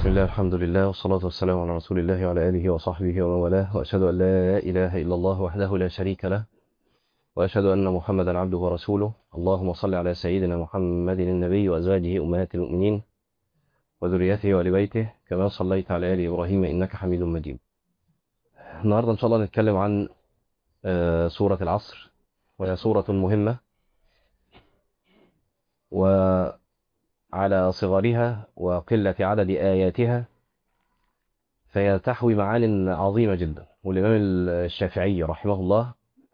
بسم الله الحمد لله والصلاة والسلام على رسول الله وعلى آله وصحبه ومن والاه وأشهد أن لا إله إلا الله وحده لا شريك له وأشهد أن محمدا عبده ورسوله اللهم صل على سيدنا محمد النبي وأزواجه أمهات المؤمنين وذريته ولبيته كما صليت على آل إبراهيم إنك حميد مجيد النهاردة إن شاء الله نتكلم عن آه، سورة العصر وهي سورة مهمة وعلى صغرها وقلة عدد آياتها فهي تحوي معان عظيمة جدا والإمام الشافعي رحمه الله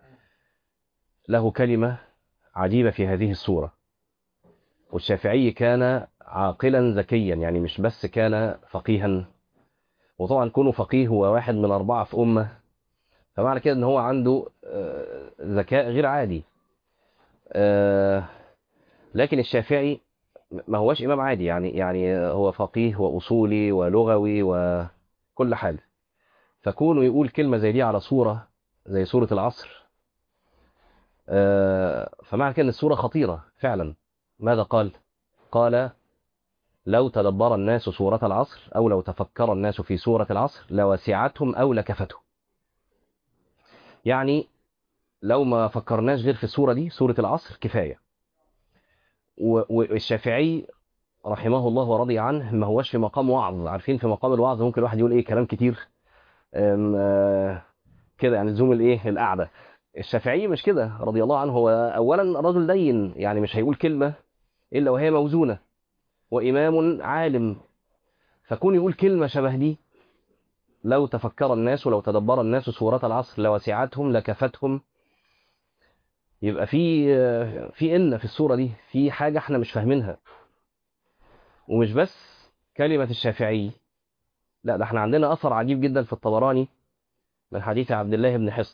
له كلمة عجيبة في هذه السورة والشافعي كان عاقلا ذكيا يعني مش بس كان فقيها وطبعا كونه فقيه هو واحد من أربعة في أمة فمعنى كده ان هو عنده آه، ذكاء غير عادي آه، لكن الشافعي ما هوش إمام عادي يعني يعني هو فقيه وأصولي ولغوي وكل حاجة فكونه يقول كلمة زي دي على صورة زي سورة العصر آه، فمعنى كده ان السورة خطيرة فعلا ماذا قال قال لو تدبر الناس سورة العصر أو لو تفكر الناس في سورة العصر لوسعتهم أو لكفتهم يعني لو ما فكرناش غير في السورة دي سورة العصر كفاية و- والشافعي رحمه الله ورضي عنه ما هوش في مقام وعظ عارفين في مقام الوعظ ممكن الواحد يقول ايه كلام كتير أم، آه، كده يعني زوم الايه القعده الشافعي مش كده رضي الله عنه هو اولا رجل دين يعني مش هيقول كلمه الا وهي موزونه وامام عالم فكون يقول كلمه شبه دي لو تفكر الناس ولو تدبر الناس سورة العصر لوسعتهم لكفتهم يبقى في في إن في السورة دي في حاجة احنا مش فاهمينها ومش بس كلمة الشافعي لا ده احنا عندنا أثر عجيب جدا في الطبراني من حديث عبد الله بن حصن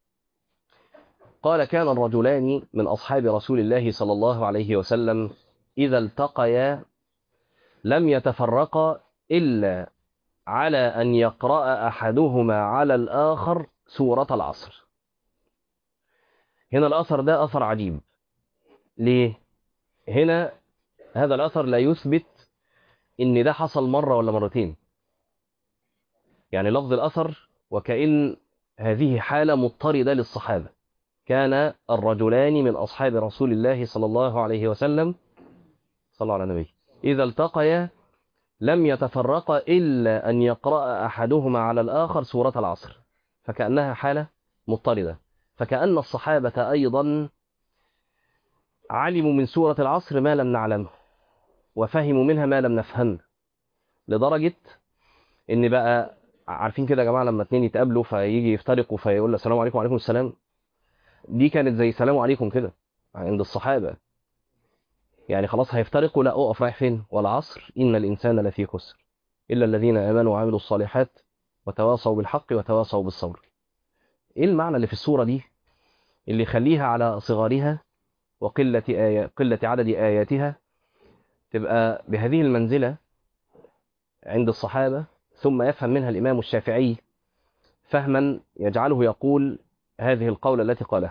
قال كان الرجلان من أصحاب رسول الله صلى الله عليه وسلم إذا التقيا لم يتفرقا إلا على أن يقرأ أحدهما على الآخر سورة العصر هنا الأثر ده أثر عجيب ليه؟ هنا هذا الأثر لا يثبت إن ده حصل مرة ولا مرتين يعني لفظ الأثر وكأن هذه حالة مضطردة للصحابة كان الرجلان من أصحاب رسول الله صلى الله عليه وسلم صلى الله على النبي إذا التقيا لم يتفرق إلا أن يقرأ أحدهما على الآخر سورة العصر فكأنها حالة مضطردة فكأن الصحابة أيضا علموا من سورة العصر ما لم نعلمه وفهموا منها ما لم نفهم لدرجة إن بقى عارفين كده يا جماعة لما اتنين يتقابلوا فيجي يفترقوا فيقول له السلام عليكم وعليكم السلام دي كانت زي سلام عليكم كده عند الصحابة يعني خلاص هيفترقوا لا اقف رايح فين والعصر إن الإنسان لفي خسر إلا الذين آمنوا وعملوا الصالحات وتواصوا بالحق وتواصوا بالصبر إيه المعنى اللي في السورة دي اللي يخليها على صغارها وقلة آية قلة عدد آياتها تبقى بهذه المنزلة عند الصحابة ثم يفهم منها الإمام الشافعي فهما يجعله يقول هذه القولة التي قالها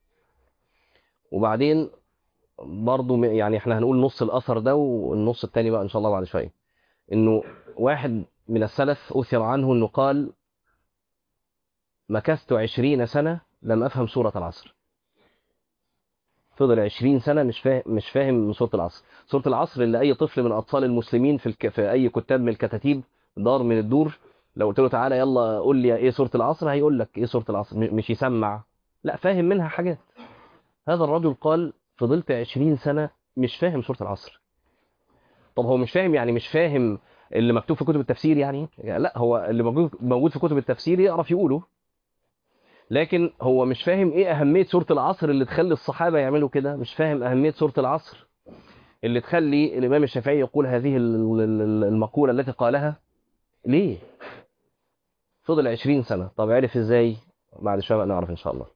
وبعدين برضو م- يعني احنا هنقول نص الأثر ده والنص التاني بقى إن شاء الله بعد شوية إنه واحد من السلف أثر عنه إنه قال مكثت عشرين سنة لم أفهم سورة العصر فضل عشرين سنة مش فاهم مش فاهم من سورة العصر سورة العصر اللي أي طفل من أطفال المسلمين في, الك... في أي كتاب من الكتاتيب دار من الدور لو قلت له تعالى يلا قول لي إيه سورة العصر هيقول لك إيه سورة العصر م- مش يسمع لا فاهم منها حاجات هذا الرجل قال فضلت عشرين سنة مش فاهم سورة العصر طب هو مش فاهم يعني مش فاهم اللي مكتوب في كتب التفسير يعني لا هو اللي موجود موجود في كتب التفسير يعرف يقوله لكن هو مش فاهم ايه اهميه سوره العصر اللي تخلي الصحابه يعملوا كده مش فاهم اهميه سوره العصر اللي تخلي الامام الشافعي يقول هذه ال- ال- المقوله التي قالها ليه فضل 20 سنه طب عرف ازاي بعد شويه بقى نعرف ان شاء الله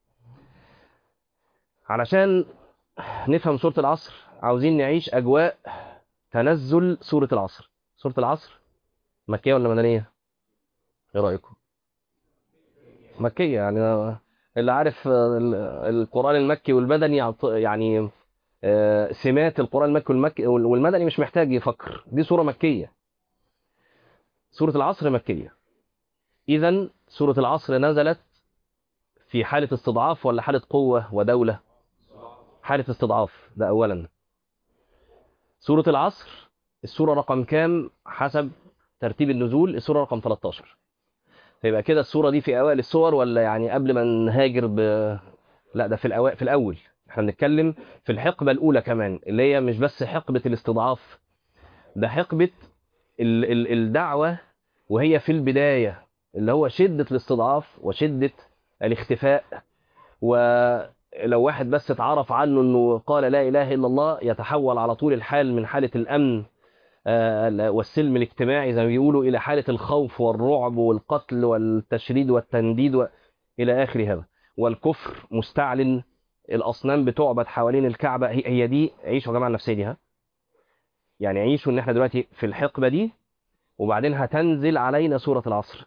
علشان نفهم سوره العصر عاوزين نعيش اجواء تنزل سوره العصر سوره العصر مكيه ولا مدنيه ايه رايكم مكيه يعني اللي عارف ال- القران المكي والمدني يعط- يعني آه، سمات القران المكي والمكي والمدني مش محتاج يفكر دي سوره مكيه سورة العصر مكية إذا سورة العصر نزلت في حالة استضعاف ولا حالة قوة ودولة حالة استضعاف ده أولا سورة العصر السورة رقم كام حسب ترتيب النزول السورة رقم 13 فيبقى كده السورة دي في أوائل السور ولا يعني قبل ما نهاجر ب... لا ده في الأوائل في الأول احنا بنتكلم في الحقبة الأولى كمان اللي هي مش بس حقبة الاستضعاف ده حقبة ال... ال... الدعوة وهي في البداية اللي هو شدة الاستضعاف وشدة الاختفاء ولو واحد بس اتعرف عنه انه قال لا اله الا الله يتحول على طول الحال من حالة الامن والسلم الاجتماعي زي ما بيقولوا الى حالة الخوف والرعب والقتل والتشريد والتنديد و... الى اخر هذا والكفر مستعلن الاصنام بتعبد حوالين الكعبة هي, هي دي عيشوا يا جماعة النفسية دي ها يعني عيشوا ان احنا دلوقتي في الحقبة دي وبعدين هتنزل علينا سورة العصر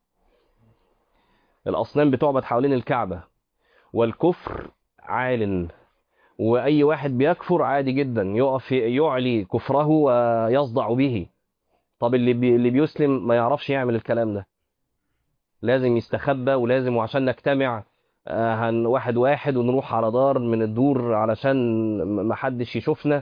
الأصنام بتعبد حوالين الكعبة والكفر عال وأي واحد بيكفر عادي جدا يقف يعلي كفره ويصدع به طب اللي بي اللي بيسلم ما يعرفش يعمل الكلام ده لازم يستخبى ولازم وعشان نجتمع هن واحد واحد ونروح على دار من الدور علشان ما حدش يشوفنا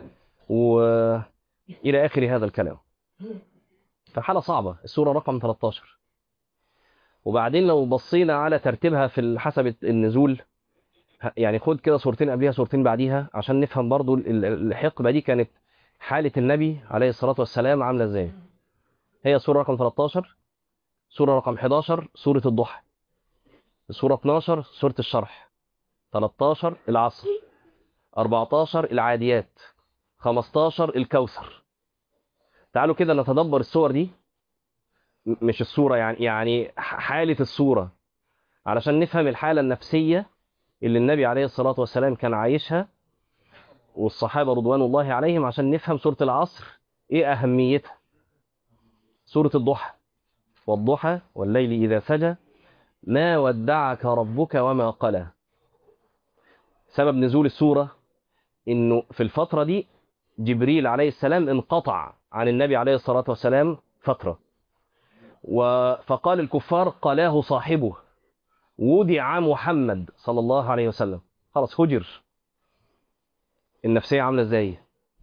وإلى آخر هذا الكلام فحالة صعبة السورة رقم 13 وبعدين لو بصينا على ترتيبها في حسب النزول يعني خد كده صورتين قبليها صورتين بعديها عشان نفهم برضو الحقبة دي كانت حالة النبي عليه الصلاة والسلام عاملة ازاي هي سورة رقم 13 سورة رقم 11 سورة الضحى سورة 12 سورة الشرح 13 العصر 14 العاديات 15 الكوثر تعالوا كده نتدبر الصور دي مش الصورة يعني يعني حالة الصورة علشان نفهم الحالة النفسية اللي النبي عليه الصلاة والسلام كان عايشها والصحابة رضوان الله عليهم عشان نفهم سورة العصر ايه أهميتها سورة الضحى والضحى والليل إذا سجى ما ودعك ربك وما قلى سبب نزول السورة انه في الفترة دي جبريل عليه السلام انقطع عن النبي عليه الصلاة والسلام فترة فقال الكفار قلاه صاحبه ودع محمد صلى الله عليه وسلم خلاص هجر النفسية عاملة ازاي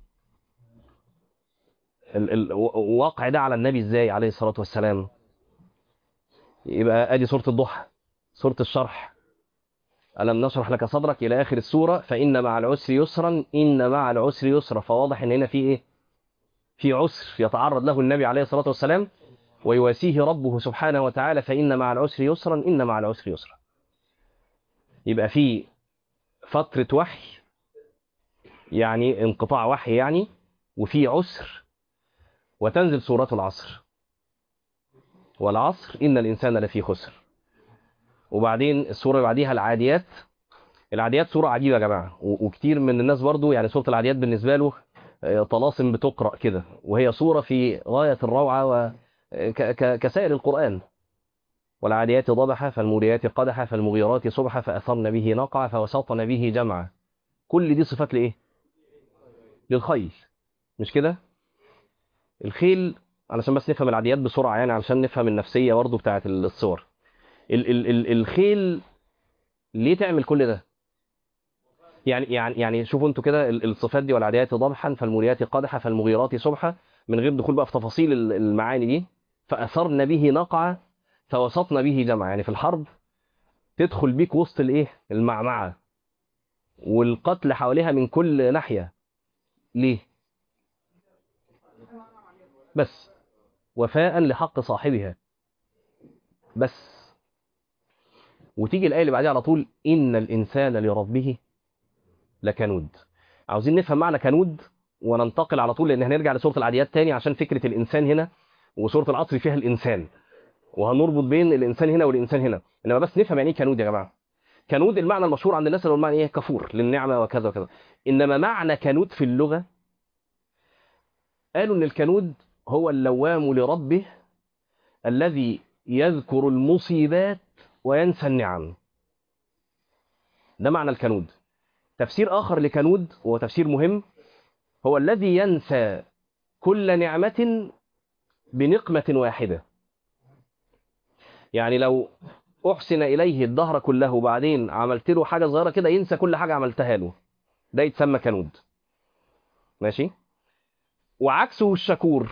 الواقع ده على النبي ازاي عليه الصلاة والسلام يبقى ادي سورة الضحى سورة الشرح ألم نشرح لك صدرك إلى آخر السورة فإن مع العسر يسرا إن مع العسر يسرا فواضح إن هنا في إيه في عسر يتعرض له النبي عليه الصلاة والسلام ويواسيه ربه سبحانه وتعالى فإن مع العسر يسرا إن مع العسر يسرا يبقى في فترة وحي يعني انقطاع وحي يعني وفي عسر وتنزل سورة العصر والعصر إن الإنسان لفي خسر وبعدين السورة اللي بعديها العاديات العاديات سورة عجيبة يا جماعة وكتير من الناس برضو يعني سورة العاديات بالنسبة له طلاسم بتقرأ كده وهي سورة في غاية الروعة و كسائر القرآن والعاديات ضبحا فالموريات قدحا فالمغيرات صبحا فأثرن به نقعا فوسطن به جمعا كل دي صفات لإيه للخيل مش كده الخيل علشان بس نفهم العاديات بسرعة يعني علشان نفهم النفسية برضه بتاعت الصور ال ال ال الخيل ليه تعمل كل ده يعني يعني يعني شوفوا انتوا كده الصفات دي والعاديات ضبحا فالموريات قدحا فالمغيرات صبحا من غير دخول بقى في تفاصيل المعاني دي فأثرن به نقعا فوسطن به جمعا يعني في الحرب تدخل بيك وسط الايه المعمعة والقتل حواليها من كل ناحية ليه بس وفاء لحق صاحبها بس وتيجي الآية اللي بعدها على طول إن الإنسان لربه لكنود عاوزين نفهم معنى كنود وننتقل على طول لأن هنرجع لسورة العاديات تاني عشان فكرة الإنسان هنا وسورة العصر فيها الإنسان وهنربط بين الإنسان هنا والإنسان هنا إنما بس نفهم يعني إيه كنود يا جماعة كنود المعنى المشهور عند الناس اللي هو المعنى إيه كفور للنعمة وكذا وكذا إنما معنى كنود في اللغة قالوا إن الكنود هو اللوام لربه الذي يذكر المصيبات وينسى النعم ده معنى الكنود تفسير آخر لكنود وهو تفسير مهم هو الذي ينسى كل نعمة بنقمة واحدة يعني لو أحسن إليه الدهر كله وبعدين عملت له حاجة صغيرة كده ينسى كل حاجة عملتها له ده يتسمى كنود ماشي وعكسه الشكور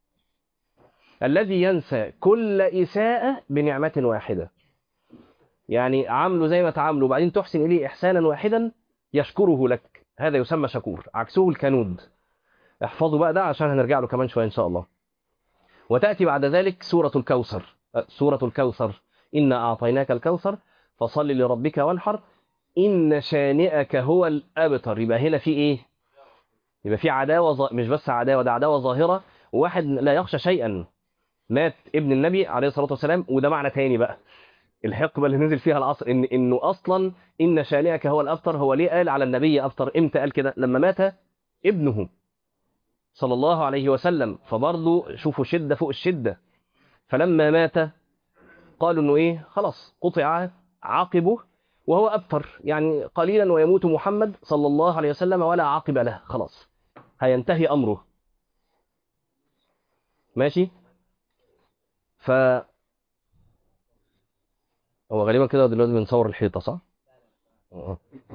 الذي ينسى كل إساءة بنعمة واحدة يعني عامله زي ما تعامله وبعدين تحسن إليه إحسانا واحدا يشكره لك هذا يسمى شكور عكسه الكنود احفظوا بقى ده عشان هنرجع له كمان شوية إن شاء الله وتأتي بعد ذلك سورة الكوثر سورة الكوثر إنا أعطيناك الكوثر فصل لربك وانحر إن شانئك هو الأبتر يبقى هنا في إيه يبقى في عداوة ظ... مش بس عداوة ده عداوة ظاهرة وواحد لا يخشى شيئا مات ابن النبي عليه الصلاة والسلام وده معنى تاني بقى الحقبة اللي نزل فيها العصر إن إنه أصلا إن شانئك هو الأبتر هو ليه قال على النبي أبتر إمتى قال كده لما مات ابنه صلى الله عليه وسلم فبرضه شوفوا شدة فوق الشدة فلما مات قالوا انه ايه خلاص قطع عاقبه وهو ابتر يعني قليلا ويموت محمد صلى الله عليه وسلم ولا عاقب له خلاص هينتهي امره ماشي ف هو غالبا كده دلوقتي بنصور الحيطه صح اه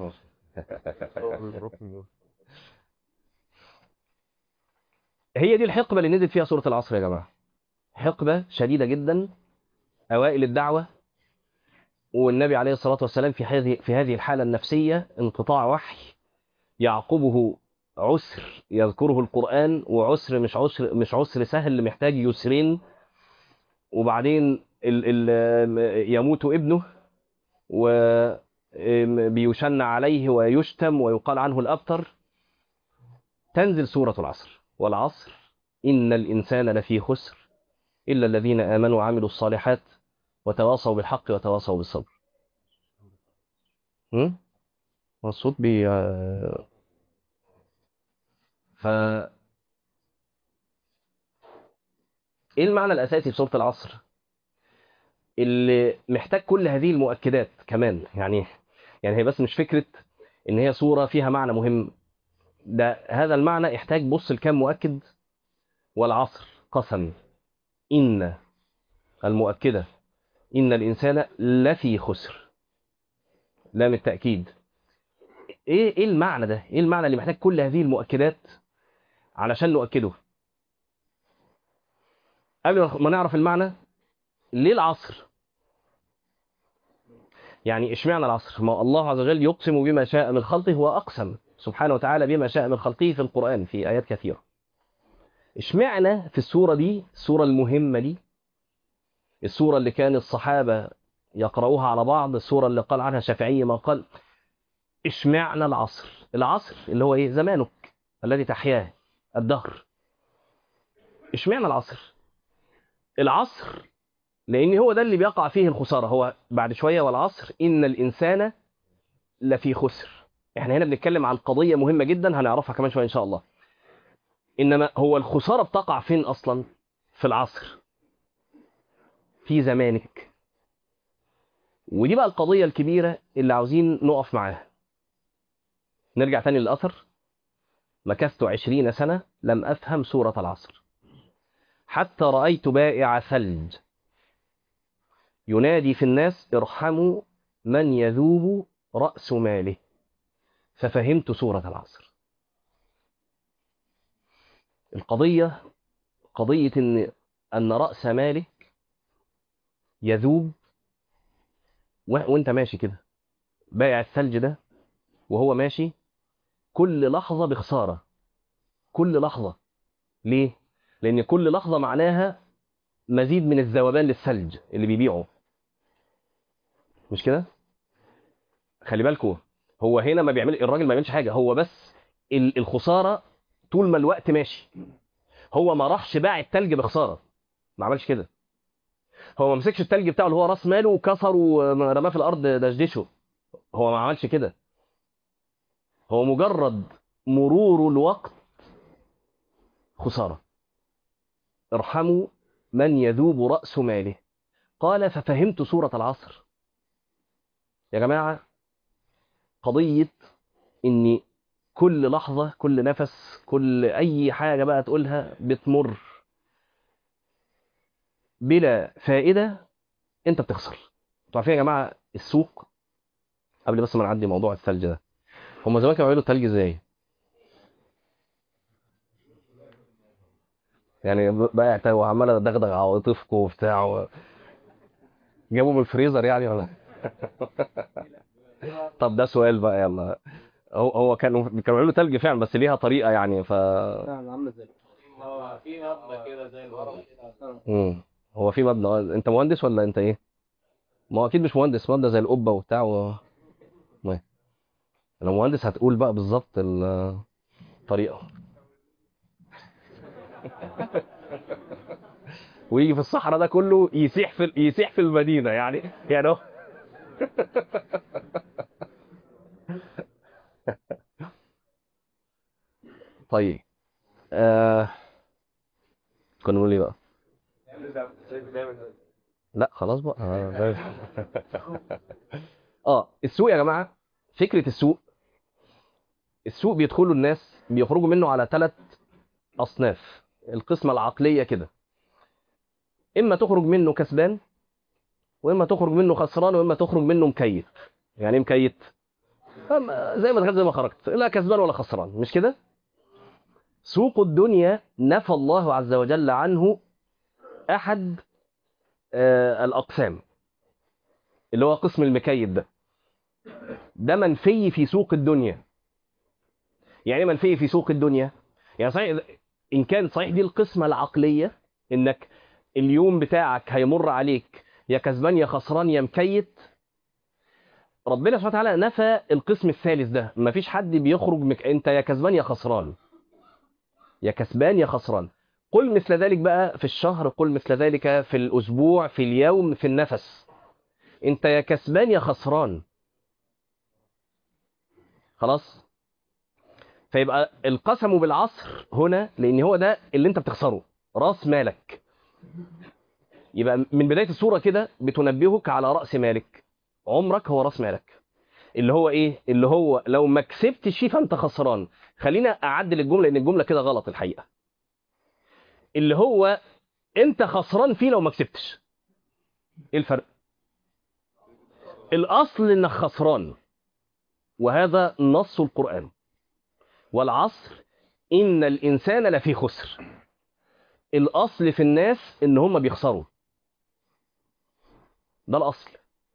هي دي الحقبه اللي نزلت فيها سوره العصر يا جماعه حقبه شديده جدا أوائل الدعوة والنبي عليه الصلاة والسلام في هذه في هذه الحالة النفسية انقطاع وحي يعقبه عسر يذكره القرآن وعسر مش عسر مش عسر سهل محتاج يسرين وبعدين ال ال يموت ابنه وبيشن عليه ويشتم ويقال عنه الأبتر تنزل سورة العصر والعصر إن الإنسان لفي خسر إلا الذين آمنوا وعملوا الصالحات وتواصوا بالحق وتواصوا بالصبر هم؟ الصوت بي ف ايه المعنى الاساسي في سوره العصر اللي محتاج كل هذه المؤكدات كمان يعني يعني هي بس مش فكره ان هي سوره فيها معنى مهم ده هذا المعنى يحتاج بص لكام مؤكد والعصر قسم إن المؤكدة إن الإنسان لفي خسر لام التأكيد إيه إيه المعنى ده؟ إيه المعنى اللي محتاج كل هذه المؤكدات علشان نؤكده؟ قبل ما نعرف المعنى ليه العصر؟ يعني اشمعنى العصر؟ ما الله عز وجل يقسم بما شاء من خلقه وأقسم سبحانه وتعالى بما شاء من خلقه في القرآن في آيات كثيرة. اشمعنى في السورة دي السورة المهمة دي السورة اللي كان الصحابة يقرأوها على بعض السورة اللي قال عنها شافعي ما قال اشمعنى العصر العصر اللي هو ايه زمانك الذي تحياه الدهر اشمعنى العصر العصر لان هو ده اللي بيقع فيه الخسارة هو بعد شوية والعصر ان الانسان لفي خسر احنا هنا بنتكلم عن قضية مهمة جدا هنعرفها كمان شوية ان شاء الله انما هو الخساره بتقع فين اصلا في العصر في زمانك ودي بقى القضيه الكبيره اللي عاوزين نقف معاها نرجع تاني للاثر مكثت عشرين سنه لم افهم سوره العصر حتى رايت بائع ثلج ينادي في الناس ارحموا من يذوب راس ماله ففهمت سوره العصر القضية قضية إن أن رأس مالك يذوب و... وأنت ماشي كده بايع الثلج ده وهو ماشي كل لحظة بخسارة كل لحظة ليه؟ لأن كل لحظة معناها مزيد من الذوبان للثلج اللي بيبيعه مش كده؟ خلي بالكوا هو هنا ما بيعمل الراجل ما بيعملش حاجة هو بس الخسارة طول ما الوقت ماشي هو ما راحش باع التلج بخساره ما عملش كده هو ما مسكش التلج بتاعه اللي هو راس ماله وكسره ورماه في الارض دشدشه هو ما عملش كده هو مجرد مرور الوقت خساره ارحموا من يذوب راس ماله قال ففهمت سوره العصر يا جماعه قضيه اني كل لحظة كل نفس كل أي حاجة بقى تقولها بتمر بلا فائدة انت بتخسر انتوا عارفين يا جماعة السوق قبل بس ما نعدي موضوع الثلج ده هم زمان كانوا بيعملوا الثلج ازاي يعني بقى وعمال ادغدغ عواطفكم وبتاع و... جابوا من الفريزر يعني ولا طب ده سؤال بقى يلا هو هو كانوا كانوا بيعملوا ثلج فعلا بس ليها طريقة يعني ف فعلا عامله زي هو في مبنى كده زي الورق مم. هو في مبنى آه، انت مهندس ولا انت ايه ما هو اكيد مش مهندس مبنى زي القبه وبتاع و... ما. لو مهندس هتقول بقى بالظبط ال- الطريقه ويجي في الصحراء ده كله يسيح في يسيح في المدينه يعني يعني هو طيب آه... كنا بنقول ايه بقى لا خلاص بقى آه، اه السوق يا جماعه فكره السوق السوق بيدخلوا الناس بيخرجوا منه على ثلاث اصناف القسمه العقليه كده اما تخرج منه كسبان واما تخرج منه خسران واما تخرج منه مكيت يعني ايه مكيت أما زي ما دخلت زي ما خرجت لا كسبان ولا خسران مش كده سوق الدنيا نفى الله عز وجل عنه احد آه، الاقسام اللي هو قسم المكيد ده ده منفي في سوق الدنيا يعني ايه منفي في سوق الدنيا يعني صحيح ان كان صحيح دي القسمه العقليه انك اليوم بتاعك هيمر عليك يا كسبان يا خسران يا مكيت ربنا سبحانه وتعالى نفى القسم الثالث ده مفيش حد بيخرج مك... انت يا كسبان يا خسران يا كسبان يا خسران قل مثل ذلك بقى في الشهر قل مثل ذلك في الأسبوع في اليوم في النفس انت يا كسبان يا خسران خلاص فيبقى القسم بالعصر هنا لان هو ده اللي انت بتخسره راس مالك يبقى من بداية الصورة كده بتنبهك على رأس مالك عمرك هو راس مالك اللي هو ايه اللي هو لو ما كسبتش فيه فانت خسران خلينا اعدل الجملة لان الجملة كده غلط الحقيقة اللي هو انت خسران فيه لو ما كسبتش ايه الفرق الاصل انك خسران وهذا نص القرآن والعصر ان الانسان لفي خسر الاصل في الناس ان هم بيخسروا ده الاصل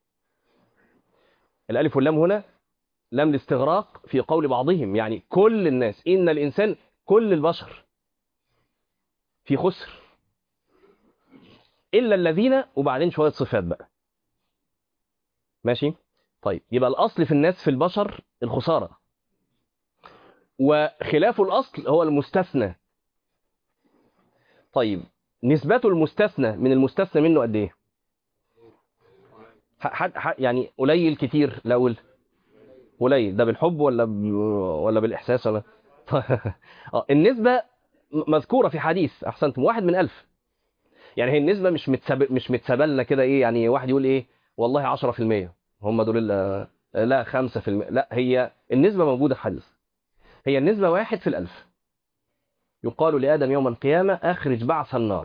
الالف واللام هنا لام الاستغراق في قول بعضهم يعني كل الناس ان الانسان كل البشر في خسر الا الذين وبعدين شويه صفات بقى ماشي طيب يبقى الاصل في الناس في البشر الخساره وخلاف الاصل هو المستثنى طيب نسبته المستثنى من المستثنى منه قد ايه حد حد يعني قليل كتير لا اقول قليل ده بالحب ولا ب... ولا بالاحساس ولا اه النسبه مذكوره في حديث احسنتم واحد من ألف يعني هي النسبه مش متساب مش متسابلنا كده ايه يعني واحد يقول ايه والله 10% هم دول ال- لا 5% لا هي النسبه موجوده في حديث هي النسبه واحد في الألف يقال لآدم يوم القيامة أخرج بعث النار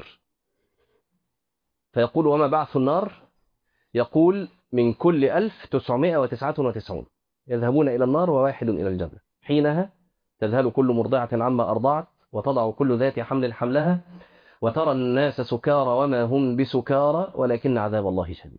فيقول وما بعث النار يقول من كل ألف تسعمائة وتسعة وتسعون يذهبون إلى النار وواحد إلى الجنة حينها تذهل كل مرضعة عما أرضعت وتضع كل ذات حمل حملها وترى الناس سكارى وما هم بسكارى ولكن عذاب الله شديد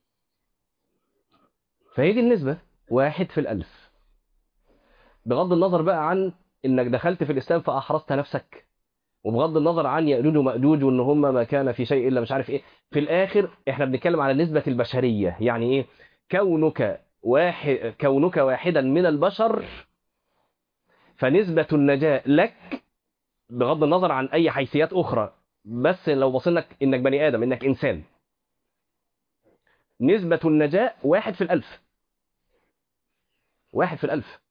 فهي دي النسبة واحد في الألف بغض النظر بقى عن انك دخلت في الاسلام فاحرزت نفسك وبغض النظر عن يأجوج ومأجوج وان هم ما كان في شيء الا مش عارف ايه في الاخر احنا بنتكلم على نسبة البشرية يعني ايه كونك واحد كونك واحدا من البشر فنسبة النجاة لك بغض النظر عن اي حيثيات اخرى بس لو بصينا انك بني ادم انك انسان نسبة النجاة واحد في الالف واحد في الالف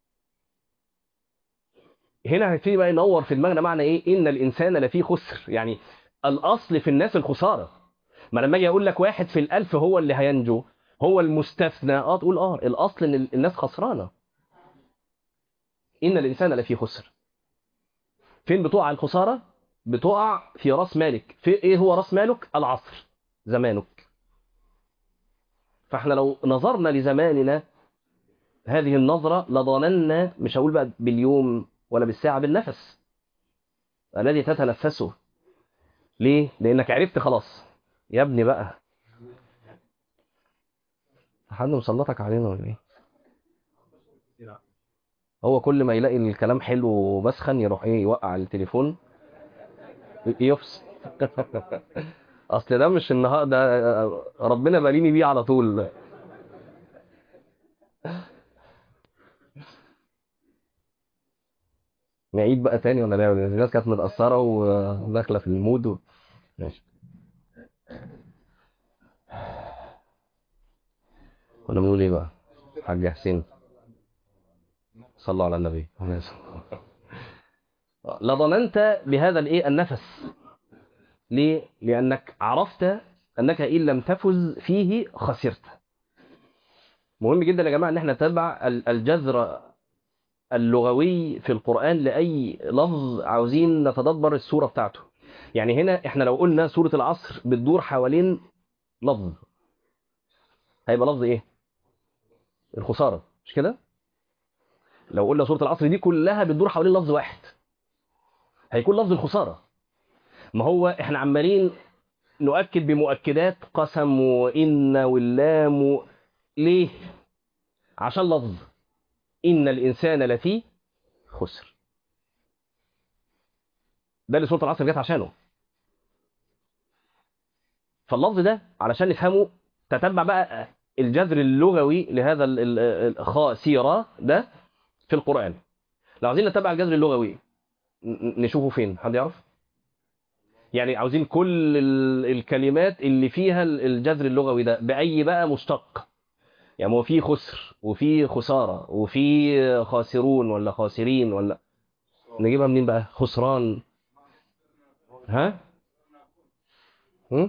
هنا هنبتدي بقى ينور في دماغنا معنى ايه ان الانسان لفي خسر يعني الاصل في الناس الخساره ما لما اجي اقول لك واحد في الالف هو اللي هينجو هو المستثنى اه تقول اه الاصل ان الناس خسرانه ان الانسان لفي خسر فين بتقع الخساره بتقع في راس مالك في ايه هو راس مالك العصر زمانك فاحنا لو نظرنا لزماننا هذه النظرة لظننا مش هقول بقى باليوم ولا بالساعة بالنفس الذي تتنفسه ليه؟ لأنك عرفت خلاص يا ابني بقى حد مسلطك علينا ولا ايه؟ هو كل ما يلاقي الكلام حلو وبسخن يروح ايه يوقع التليفون يفصل اصل ده مش النهار ده ربنا باليني بيه على طول نعيد بقى تاني ولا لا الناس كانت متأثرة وداخلة في المود و... ماشي كنا بنقول ايه بقى حاج حسين صلوا على النبي لظننت بهذا الايه النفس ليه لانك عرفت انك ان لم تفز فيه خسرت مهم جدا يا جماعه ان احنا نتبع الجذر اللغوي في القران لاي لفظ عاوزين نتدبر السوره بتاعته يعني هنا احنا لو قلنا سوره العصر بتدور حوالين لفظ هيبقى لفظ ايه الخساره مش كده لو قلنا سوره العصر دي كلها بتدور حوالين لفظ واحد هيكون لفظ الخساره ما هو احنا عمالين نؤكد بمؤكدات قسم وان واللام و... ليه عشان لفظ ان الانسان لفي خسر ده اللي سوره العصر جت عشانه فاللفظ ده علشان نفهمه تتبع بقى الجذر اللغوي لهذا الخاسيرة ده في القرآن لو عايزين نتبع الجذر اللغوي نشوفه فين حد يعرف يعني عاوزين كل الكلمات اللي فيها الجذر اللغوي ده بأي بقى مشتق يعني هو في خسر وفي خسارة وفي خاسرون ولا خاسرين ولا نجيبها منين بقى خسران ها هم؟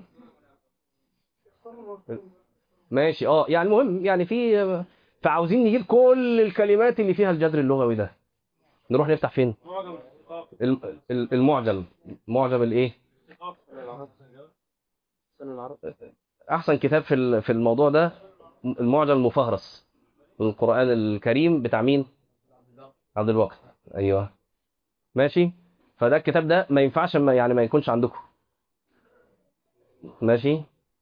ماشي اه يعني المهم يعني في فعاوزين نجيب كل الكلمات اللي فيها الجذر اللغوي ده نروح نفتح فين المعجم معجم الايه احسن كتاب في في الموضوع ده المعجم المفهرس القران الكريم بتاع مين عبد الوقت ايوه ماشي فده الكتاب ده ما ينفعش ما يعني ما يكونش عندكم ماشي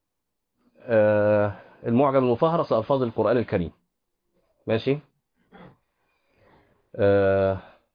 آه المعجم المفهرس لألفاظ القرآن الكريم ماشي آه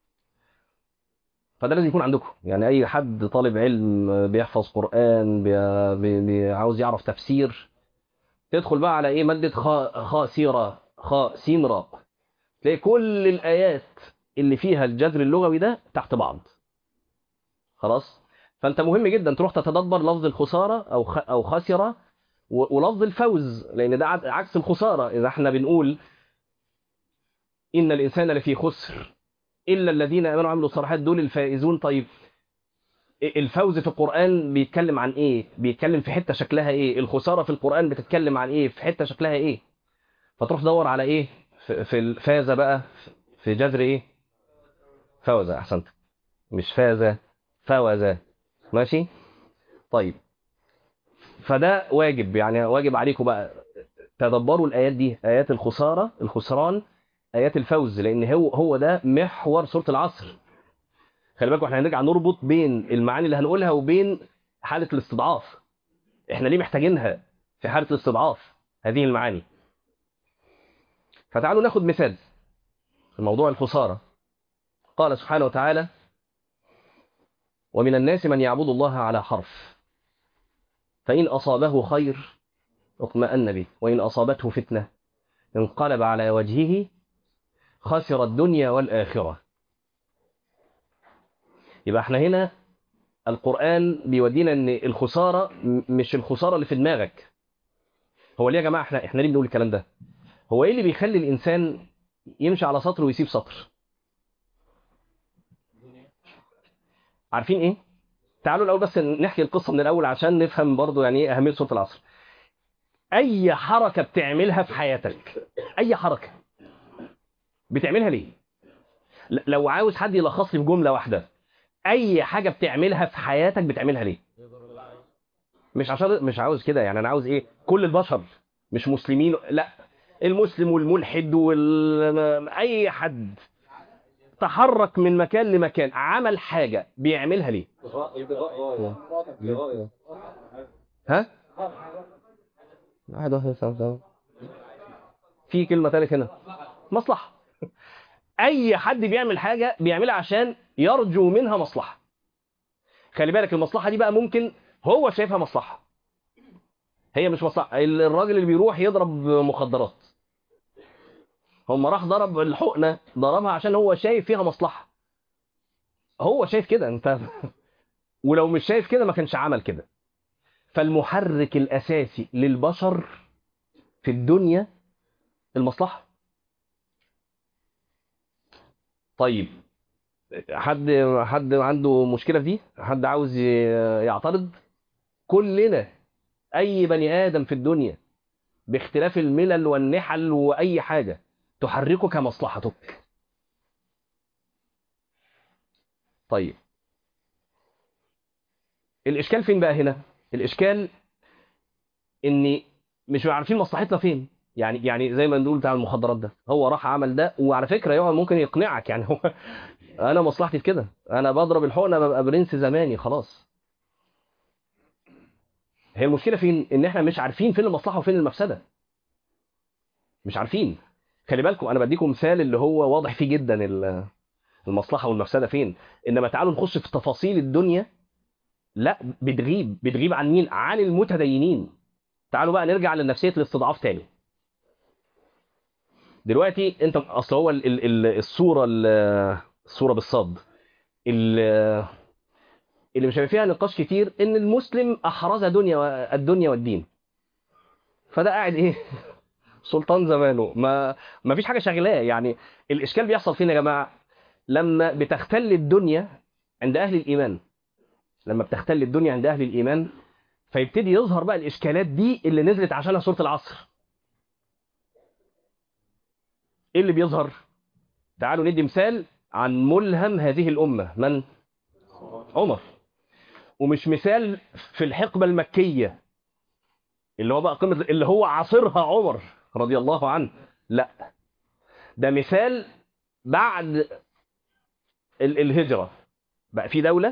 فده لازم يكون عندكم يعني أي حد طالب علم بيحفظ قرآن بي بي بي عاوز يعرف تفسير تدخل بقى على إيه مادة خا خاسرة خا سين راء تلاقي كل الآيات اللي فيها الجذر اللغوي ده تحت بعض خلاص فأنت مهم جدا تروح تتدبر لفظ الخسارة أو خ أو خسرة ولفظ الفوز لان ده عكس الخساره اذا احنا بنقول ان الانسان لفي خسر الا الذين امنوا وعملوا الصالحات دول الفائزون طيب الفوز في القران بيتكلم عن ايه بيتكلم في حته شكلها ايه الخساره في القران بتتكلم عن ايه في حته شكلها ايه فتروح تدور على ايه في الفاز بقى في جذر ايه فوز احسنت مش فاز فوز ماشي طيب فده واجب يعني واجب عليكم بقى تدبروا الايات دي ايات الخساره الخسران ايات الفوز لان هو هو ده محور سوره العصر خلي بالكم احنا هنرجع نربط بين المعاني اللي هنقولها وبين حاله الاستضعاف احنا ليه محتاجينها في حاله الاستضعاف هذه المعاني فتعالوا ناخد مثال في موضوع الخساره قال سبحانه وتعالى ومن الناس من يعبد الله على حرف فإن أصابه خير اطمأن به وإن أصابته فتنة انقلب على وجهه خسر الدنيا والآخرة يبقى احنا هنا القرآن بيودينا ان الخسارة مش الخسارة اللي في دماغك هو ليه يا جماعة احنا احنا ليه بنقول الكلام ده هو ايه اللي بيخلي الانسان يمشي على سطر ويسيب سطر عارفين ايه تعالوا الاول بس نحكي القصه من الاول عشان نفهم برضو يعني ايه اهميه سوره العصر اي حركه بتعملها في حياتك اي حركه بتعملها ليه لو عاوز حد يلخص لي في جمله واحده اي حاجه بتعملها في حياتك بتعملها ليه مش عشان مش عاوز كده يعني انا عاوز ايه كل البشر مش مسلمين لا المسلم والملحد وال اي حد تحرك من مكان لمكان عمل حاجه بيعملها ليه ها واحد واحد سوا سوا في كلمه ثالث هنا مصلحه اي حد بيعمل حاجه بيعملها عشان يرجو منها مصلحه خلي بالك المصلحه دي بقى ممكن هو شايفها مصلحه هي مش مصلحه الراجل اللي بيروح يضرب مخدرات هم راح ضرب الحقنه ضربها عشان هو شايف فيها مصلحه هو شايف كده انت ولو مش شايف كده ما كانش عمل كده فالمحرك الاساسي للبشر في الدنيا المصلحه طيب حد حد عنده مشكله في دي حد عاوز ي- يعترض كلنا اي بني ادم في الدنيا باختلاف الملل والنحل واي حاجه تحركك مصلحتك طيب الاشكال فين بقى هنا الاشكال ان مش عارفين مصلحتنا فين يعني يعني زي ما نقول بتاع المخدرات ده هو راح عمل ده وعلى فكره يقعد ممكن يقنعك يعني هو انا مصلحتي في كده انا بضرب الحقنه ببقى برنس زماني خلاص هي المشكله فين ان احنا مش عارفين فين المصلحه وفين المفسده مش عارفين خلي بالكم انا بديكم مثال اللي هو واضح فيه جدا ال- المصلحه والمفسده فين انما تعالوا نخش في تفاصيل الدنيا لا بتغيب بتغيب عن مين عن المتدينين تعالوا بقى نرجع لنفسيه الاستضعاف تاني دلوقتي انت اصل هو ال- ال- ال- الصوره ال- الصوره بالصاد ال- اللي مش هيبقى فيها نقاش كتير ان المسلم احرز دنيا و- الدنيا والدين فده قاعد ايه سلطان زمانه ما ما فيش حاجه شغلاه يعني الاشكال بيحصل فين يا جماعه لما بتختل الدنيا عند اهل الايمان لما بتختل الدنيا عند اهل الايمان فيبتدي يظهر بقى الاشكالات دي اللي نزلت عشانها سوره العصر ايه اللي بيظهر تعالوا ندي مثال عن ملهم هذه الامه من عمر ومش مثال في الحقبه المكيه اللي هو بقى قمه اللي هو عاصرها عمر رضي الله عنه لا ده مثال بعد ال- الهجره بقى في دوله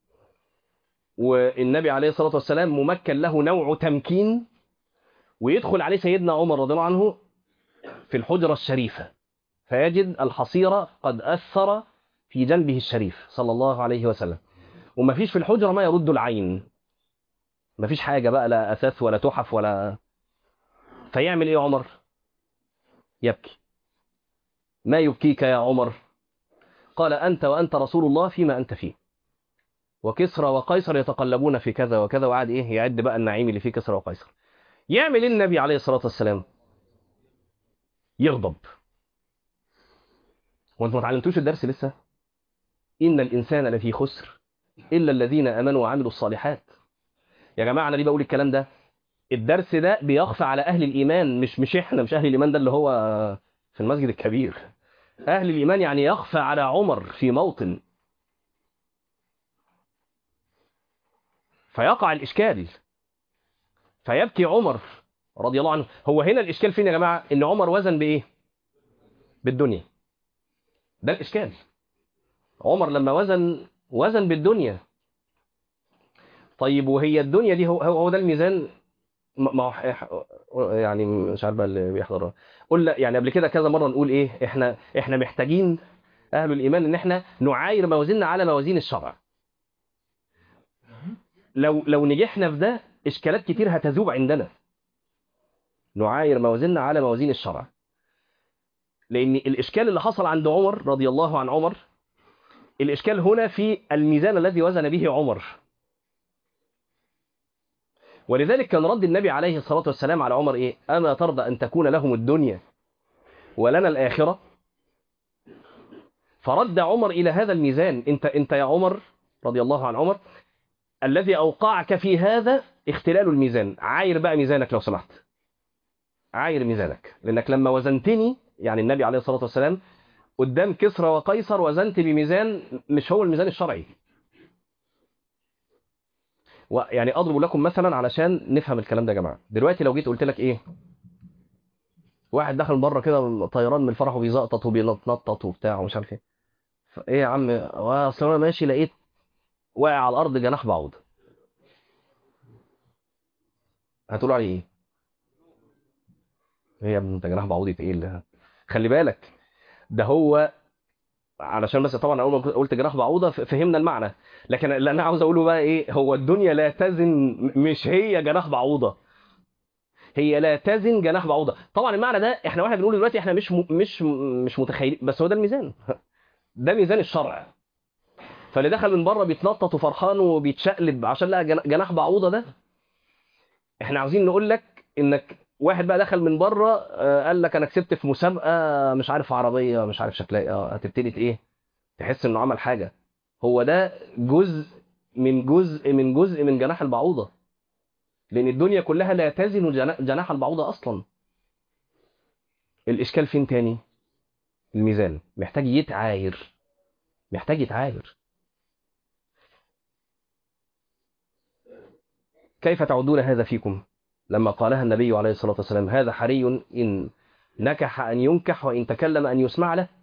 والنبي عليه الصلاه والسلام ممكن له نوع تمكين ويدخل عليه سيدنا عمر رضي الله عنه في الحجره الشريفه فيجد الحصيره قد اثر في جنبه الشريف صلى الله عليه وسلم وما فيش في الحجره ما يرد العين ما فيش حاجه بقى لا اثاث ولا تحف ولا فيعمل ايه عمر يبكي ما يبكيك يا عمر قال انت وانت رسول الله فيما انت فيه وكسرى وقيصر يتقلبون في كذا وكذا وقعد ايه يعد بقى النعيم اللي فيه كسرى وقيصر يعمل ايه النبي عليه الصلاه والسلام يغضب وانتم ما اتعلمتوش الدرس لسه ان الانسان لفي خسر الا الذين امنوا وعملوا الصالحات يا جماعه انا ليه بقول الكلام ده الدرس ده بيخفى على اهل الايمان مش مش احنا مش اهل الايمان ده اللي هو في المسجد الكبير اهل الايمان يعني يخفى على عمر في موطن فيقع الاشكال فيبكي عمر رضي الله عنه هو هنا الاشكال فين يا جماعه ان عمر وزن بايه بالدنيا ده الاشكال عمر لما وزن وزن بالدنيا طيب وهي الدنيا دي هو هو هو ده الميزان ما ما هو يعني مش عارف بقى اللي بيحضر قول لا يعني قبل كده كذا مره نقول ايه احنا احنا محتاجين اهل الايمان ان احنا نعاير موازيننا على موازين الشرع لو لو نجحنا في ده اشكالات كتير هتذوب عندنا نعاير موازيننا على موازين الشرع لان الاشكال اللي حصل عند عمر رضي الله عن عمر الاشكال هنا في الميزان الذي وزن به عمر ولذلك كان رد النبي عليه الصلاة والسلام على عمر إيه أما ترضى أن تكون لهم الدنيا ولنا الآخرة فرد عمر إلى هذا الميزان أنت, أنت يا عمر رضي الله عن عمر الذي أوقعك في هذا اختلال الميزان عاير بقى ميزانك لو سمحت عاير ميزانك لأنك لما وزنتني يعني النبي عليه الصلاة والسلام قدام كسرى وقيصر وزنت بميزان مش هو الميزان الشرعي ويعني اضرب لكم مثلا علشان نفهم الكلام ده يا جماعه دلوقتي لو جيت قلت لك ايه واحد دخل بره كده طيران من الفرح وبيزقطط وبينطط وبتاع ومش عارف ايه فايه يا عم اصل انا ماشي لقيت واقع على الارض جناح بعوض هتقول عليه ايه ايه يا ابني انت جناح بعوض ايه اللي خلي بالك ده هو علشان بس طبعا اول ما قلت جناح بعوضه ف- فهمنا المعنى لكن اللي انا عاوز اقوله بقى ايه هو الدنيا لا تزن مش هي جناح بعوضه هي لا تزن جناح بعوضه طبعا المعنى ده احنا واحنا بنقول دلوقتي احنا مش م... مش مش متخيلين بس هو ده الميزان ده ميزان الشرع فاللي دخل من بره بيتنطط وفرحان وبيتشقلب عشان لقى جنا- جناح بعوضه ده احنا عاوزين نقول لك انك واحد بقى دخل من بره آه، قال لك انا كسبت في مسابقه مش عارف عربيه مش عارف شكلها ايه آه، هتبتدي ت- ايه تحس انه عمل حاجه هو ده جزء من جزء من جزء من جناح البعوضه لان الدنيا كلها لا تزن جنا- جناح البعوضه اصلا الاشكال فين تاني الميزان محتاج يتعاير محتاج يتعاير كيف تعدون هذا فيكم لما قالها النبي عليه الصلاة والسلام هذا حري إن نكح أن ينكح وإن تكلم أن يسمع له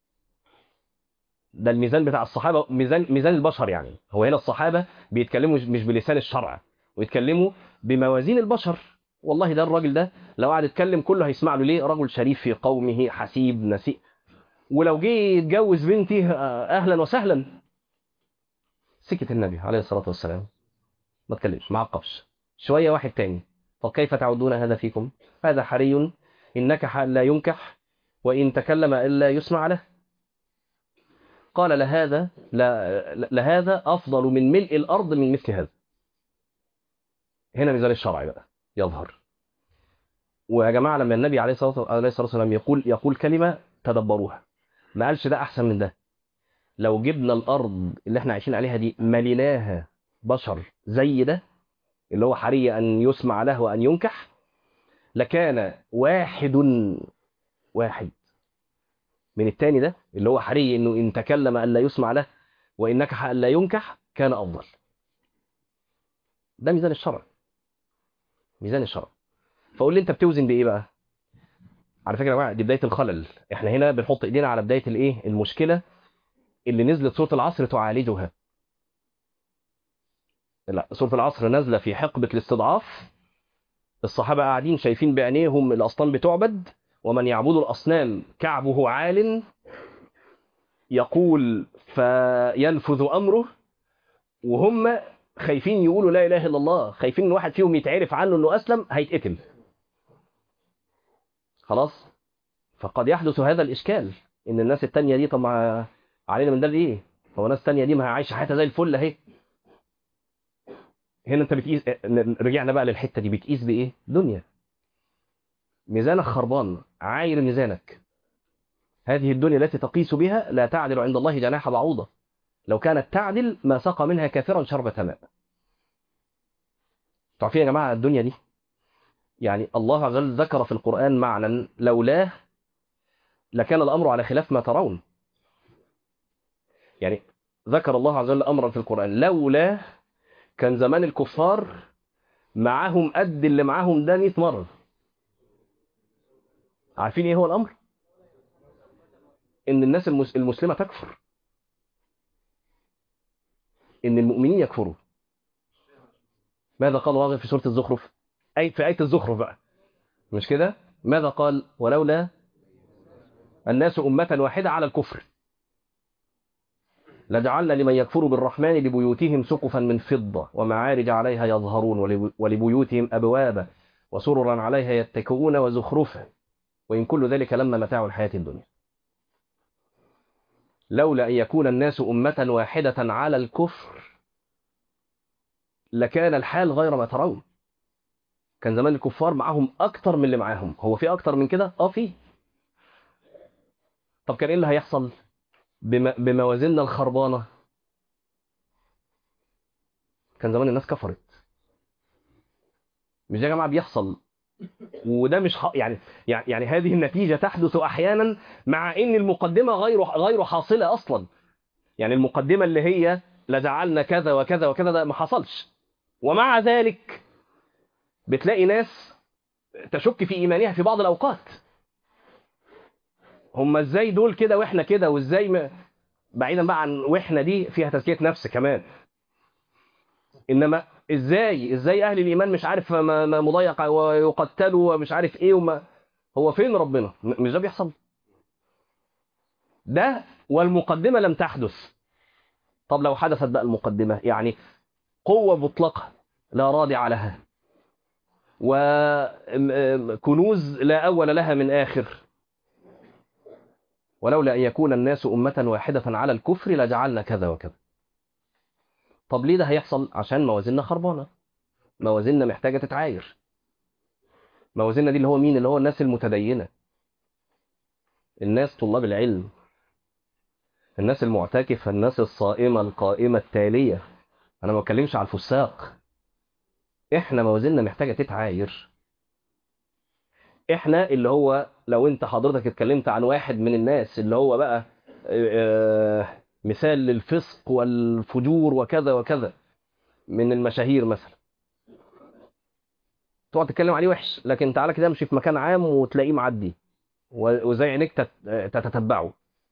ده الميزان بتاع الصحابة ميزان ميزان البشر يعني هو هنا الصحابة بيتكلموا مش بلسان الشرع ويتكلموا بموازين البشر والله ده الراجل ده لو قعد يتكلم كله هيسمع له ليه رجل شريف في قومه حسيب نسيء ولو جه يتجوز بنتي آه، اهلا وسهلا سكت النبي عليه الصلاة والسلام ما تكلمش ما عقبش شوية واحد تاني طب كيف تعودون هذا فيكم هذا حري إن نكح لا ينكح وإن تكلم إلا يسمع له قال لهذا لا لهذا أفضل من ملء الأرض من مثل هذا هنا ميزان الشرع بقى يظهر ويا جماعة لما النبي عليه الصلاة عليه الصلاة والسلام يقول يقول كلمة تدبروها ما قالش ده أحسن من ده لو جبنا الأرض اللي احنا عايشين عليها دي مليناها بشر زي ده اللي هو حري أن يسمع له وأن ينكح لكان واحد واحد من التاني ده اللي هو حري انه ان تكلم الا يسمع له وان نكح الا ينكح كان افضل ده ميزان الشرع ميزان الشرع فقول لي انت بتوزن بايه بقى على فكره يا جماعه دي بدايه الخلل احنا هنا بنحط ايدينا على بدايه الايه المشكله اللي نزلت سوره العصر تعالجها لا سوره العصر نازله في حقبه الاستضعاف الصحابه قاعدين شايفين بعينيهم الاصنام بتعبد ومن يعبد الاصنام كعبه عال يقول فينفذ امره وهم خايفين يقولوا لا اله الا الله خايفين ان واحد فيهم يتعرف عنه انه اسلم هيتقتل خلاص فقد يحدث هذا الاشكال ان الناس التانية دي طب ما علينا من ده ايه هو ناس تانية دي ما هي عايشه حياتها زي الفل اهي هنا انت بتقيس رجعنا بقى للحته دي بتقيس بايه دنيا ميزانك خربان عاير ميزانك هذه الدنيا التي تقيس بها لا تعدل عند الله جناح بعوضه لو كانت تعدل ما سقى منها كافرا شربة ماء تعرفين يا جماعه الدنيا دي يعني الله عز وجل ذكر في القرآن معنى لولاه لكان الأمر على خلاف ما ترون يعني ذكر الله عز وجل أمرا في القرآن لولاه كان زمان الكفار معاهم قد اللي معاهم ده 100 مرة عارفين ايه هو الأمر ان الناس المس- المسلمة تكفر ان المؤمنين يكفروا ماذا قال الله في سورة الزخرف أي في آية الزخرف بقى مش كده ماذا قال ولولا الناس أمة واحدة على الكفر لجعلنا لمن يكفر بالرحمن لبيوتهم سقفا من فضة ومعارج عليها يظهرون ولب- ولبيوتهم أبوابا وسررا عليها يتكئون وزخرفا وإن كل ذلك لما متاع الحياة الدنيا لولا أن يكون الناس أمة واحدة على الكفر لكان الحال غير ما ترون كان زمان الكفار معاهم أكتر من اللي معاهم هو في أكتر من كده؟ آه في طب كان إيه اللي هيحصل بم- بموازيننا الخربانة كان زمان الناس كفرت مش ده يا جماعة بيحصل وده مش ح... يعني يعني يعني هذه النتيجة تحدث أحيانا مع إن المقدمة غير غير حاصلة أصلا يعني المقدمة اللي هي لجعلنا كذا وكذا وكذا ده ما حصلش ومع ذلك بتلاقي ناس تشك في ايمانها في بعض الاوقات هم ازاي دول كده واحنا كده وازاي ما... بعيدا بقى عن واحنا دي فيها تزكيه نفس كمان انما ازاي ازاي اهل الايمان مش عارف ما- ما مضيق ويقتلوا ومش عارف ايه وما هو فين ربنا م- مش ده بيحصل ده والمقدمه لم تحدث طب لو حدثت بقى المقدمه يعني قوه مطلقه لا رادع لها وكنوز لا اول لها من اخر ولولا ان يكون الناس امه واحده على الكفر لجعلنا كذا وكذا طب ليه ده هيحصل عشان موازيننا خربانه موازيننا محتاجه تتعاير موازيننا دي اللي هو مين اللي هو الناس المتدينه الناس طلاب العلم الناس المعتكفه الناس الصائمه القائمه التاليه انا ما بتكلمش على الفساق احنا موازيننا محتاجه تتعاير احنا اللي هو لو انت حضرتك اتكلمت عن واحد من الناس اللي هو بقى آه، مثال للفسق والفجور وكذا وكذا من المشاهير مثلا تقعد تتكلم عليه وحش لكن تعالى كده امشي في مكان عام وتلاقيه معدي و- وزي عينيك تت- تتتبعه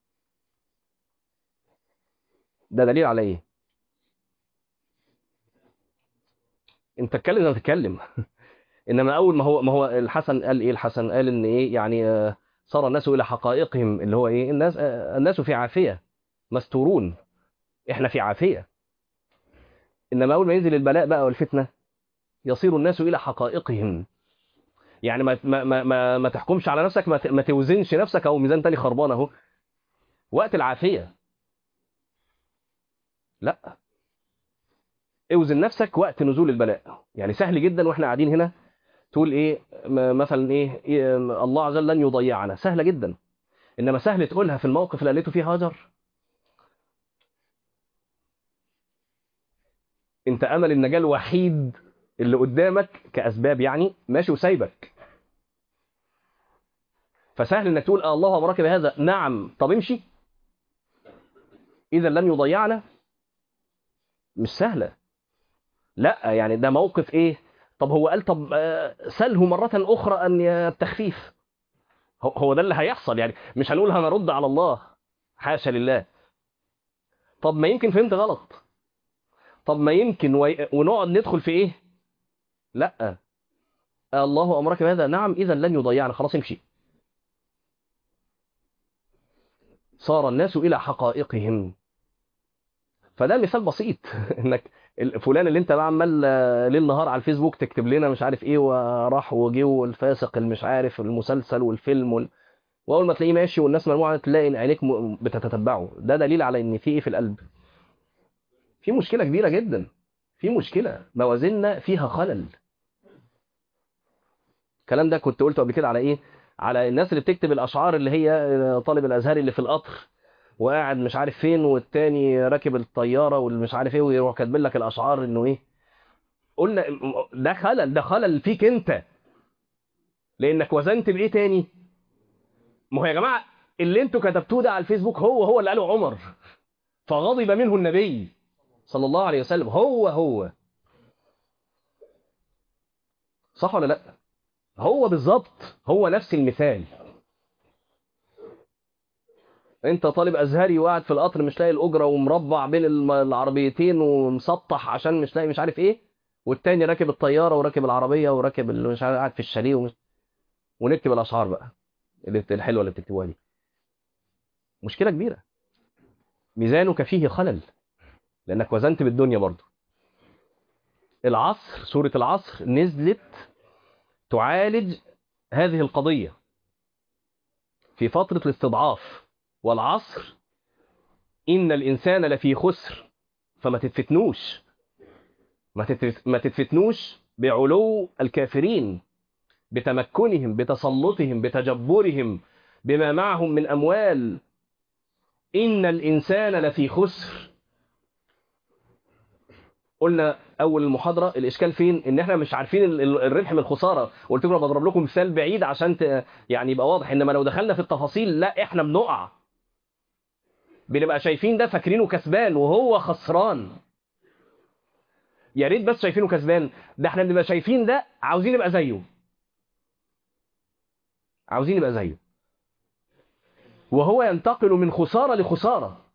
ده دليل على ايه انت اتكلم زي ما تتكلم انما اول ما هو ما هو الحسن قال ايه الحسن قال ان ايه يعني آه، صار الناس الى حقائقهم اللي هو ايه الناس آه، الناس في عافيه مستورون احنا في عافيه انما اول ما ينزل البلاء بقى والفتنه يصير الناس الى حقائقهم يعني ما ما ما ما, ما تحكمش على نفسك ما, ت- ما توزنش نفسك او ميزان تاني خربان اهو وقت العافيه لا اوزن نفسك وقت نزول البلاء يعني سهل جدا واحنا قاعدين هنا تقول ايه م- مثلا ايه, إيه الله عز وجل لن يضيعنا سهله جدا انما سهل تقولها في الموقف اللي قالته فيه هاجر انت امل النجاه الوحيد اللي قدامك كاسباب يعني ماشي وسايبك فسهل انك تقول آه الله امرك بهذا نعم طب امشي اذا لن يضيعنا مش سهله لا يعني ده موقف ايه طب هو قال طب آه، سله مرة أخرى أن التخفيف هو- هو ده اللي هيحصل يعني مش هنقول هنرد على الله حاشا لله طب ما يمكن فهمت غلط طب ما يمكن وي... ونقعد ندخل في ايه لا الله أمرك بهذا نعم إذا لن يضيعنا خلاص امشي صار الناس إلى حقائقهم فده مثال بسيط انك ال- فلان اللي انت بقى عمال آه، ليل نهار على الفيسبوك تكتب لنا مش عارف ايه وراح وجه والفاسق اللي مش عارف المسلسل والفيلم وال... واول ما تلاقيه ماشي والناس مجموعه تلاقي ان عينيك م- بتتتبعه ده دليل على ان في ايه في القلب في مشكله كبيره جدا في مشكله موازيننا فيها خلل الكلام ده كنت قلته قبل كده على ايه على الناس اللي بتكتب الاشعار اللي هي آه، طالب الازهري اللي في القطر وقاعد مش عارف فين والتاني راكب الطياره والمش عارف ايه ويروح كاتب لك الاشعار انه ايه قلنا ده خلل ده خلل فيك انت لانك وزنت بايه تاني ما هو يا جماعه اللي انتوا كتبتوه ده على الفيسبوك هو هو اللي قاله عمر فغضب منه النبي صلى الله عليه وسلم هو هو صح ولا لا هو بالظبط هو نفس المثال انت طالب ازهري وقاعد في القطر مش لاقي الاجره ومربع بين الم- العربيتين ومسطح عشان مش لاقي مش عارف ايه والتاني راكب الطياره وراكب العربيه وراكب اللي مش عارف قاعد في الشاليه ومش... ونكتب الاشعار بقى اللي بت- الحلوه اللي بتكتبوها دي مشكله كبيره ميزانك فيه خلل لانك وزنت بالدنيا برضو العصر سوره العصر نزلت تعالج هذه القضيه في فتره الاستضعاف والعصر إن الإنسان لفي خسر فما تتفتنوش ما تتف- ما تتفتنوش بعلو الكافرين بتمكنهم بتسلطهم بتجبرهم بما معهم من أموال إن الإنسان لفي خسر قلنا أول المحاضرة الإشكال فين إن إحنا مش عارفين ال- ال- الربح من الخسارة قلت لكم أنا بضرب لكم مثال بعيد عشان ت... يعني يبقى واضح إنما لو دخلنا في التفاصيل لا إحنا بنقع بنبقى شايفين ده فاكرينه كسبان وهو خسران يا ريت بس شايفينه كسبان ده احنا بنبقى شايفين ده عاوزين نبقى زيه عاوزين نبقى زيه وهو ينتقل من خسارة لخسارة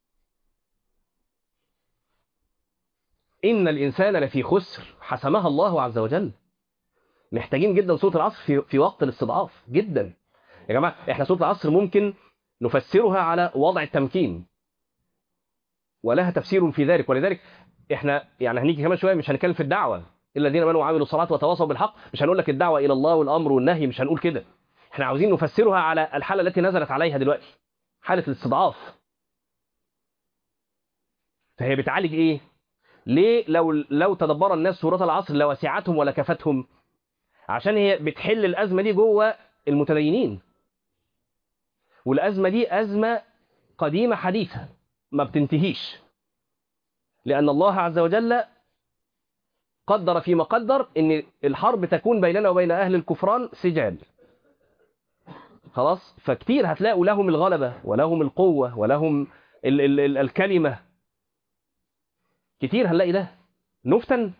إن الإنسان لفي خسر حسمها الله عز وجل محتاجين جدا سورة العصر في, في وقت الاستضعاف جدا يا جماعة احنا سورة العصر ممكن نفسرها على وضع التمكين ولها تفسير في ذلك ولذلك احنا يعني هنيجي كمان شويه مش هنتكلم في الدعوه الذين امنوا وعملوا الصلاه وتواصوا بالحق مش هنقول لك الدعوه الى الله والامر والنهي مش هنقول كده احنا عاوزين نفسرها على الحاله التي نزلت عليها دلوقتي حاله الاستضعاف فهي بتعالج ايه ليه لو لو تدبر الناس سوره العصر لوسعتهم ولكفتهم عشان هي بتحل الازمه دي جوه المتدينين والازمه دي ازمه قديمه حديثه ما بتنتهيش لأن الله عز وجل قدر فيما قدر أن الحرب تكون بيننا وبين أهل الكفران سجال خلاص فكتير هتلاقوا لهم الغلبة ولهم القوة ولهم ال ال ال الكلمة كتير هنلاقي ده نفتن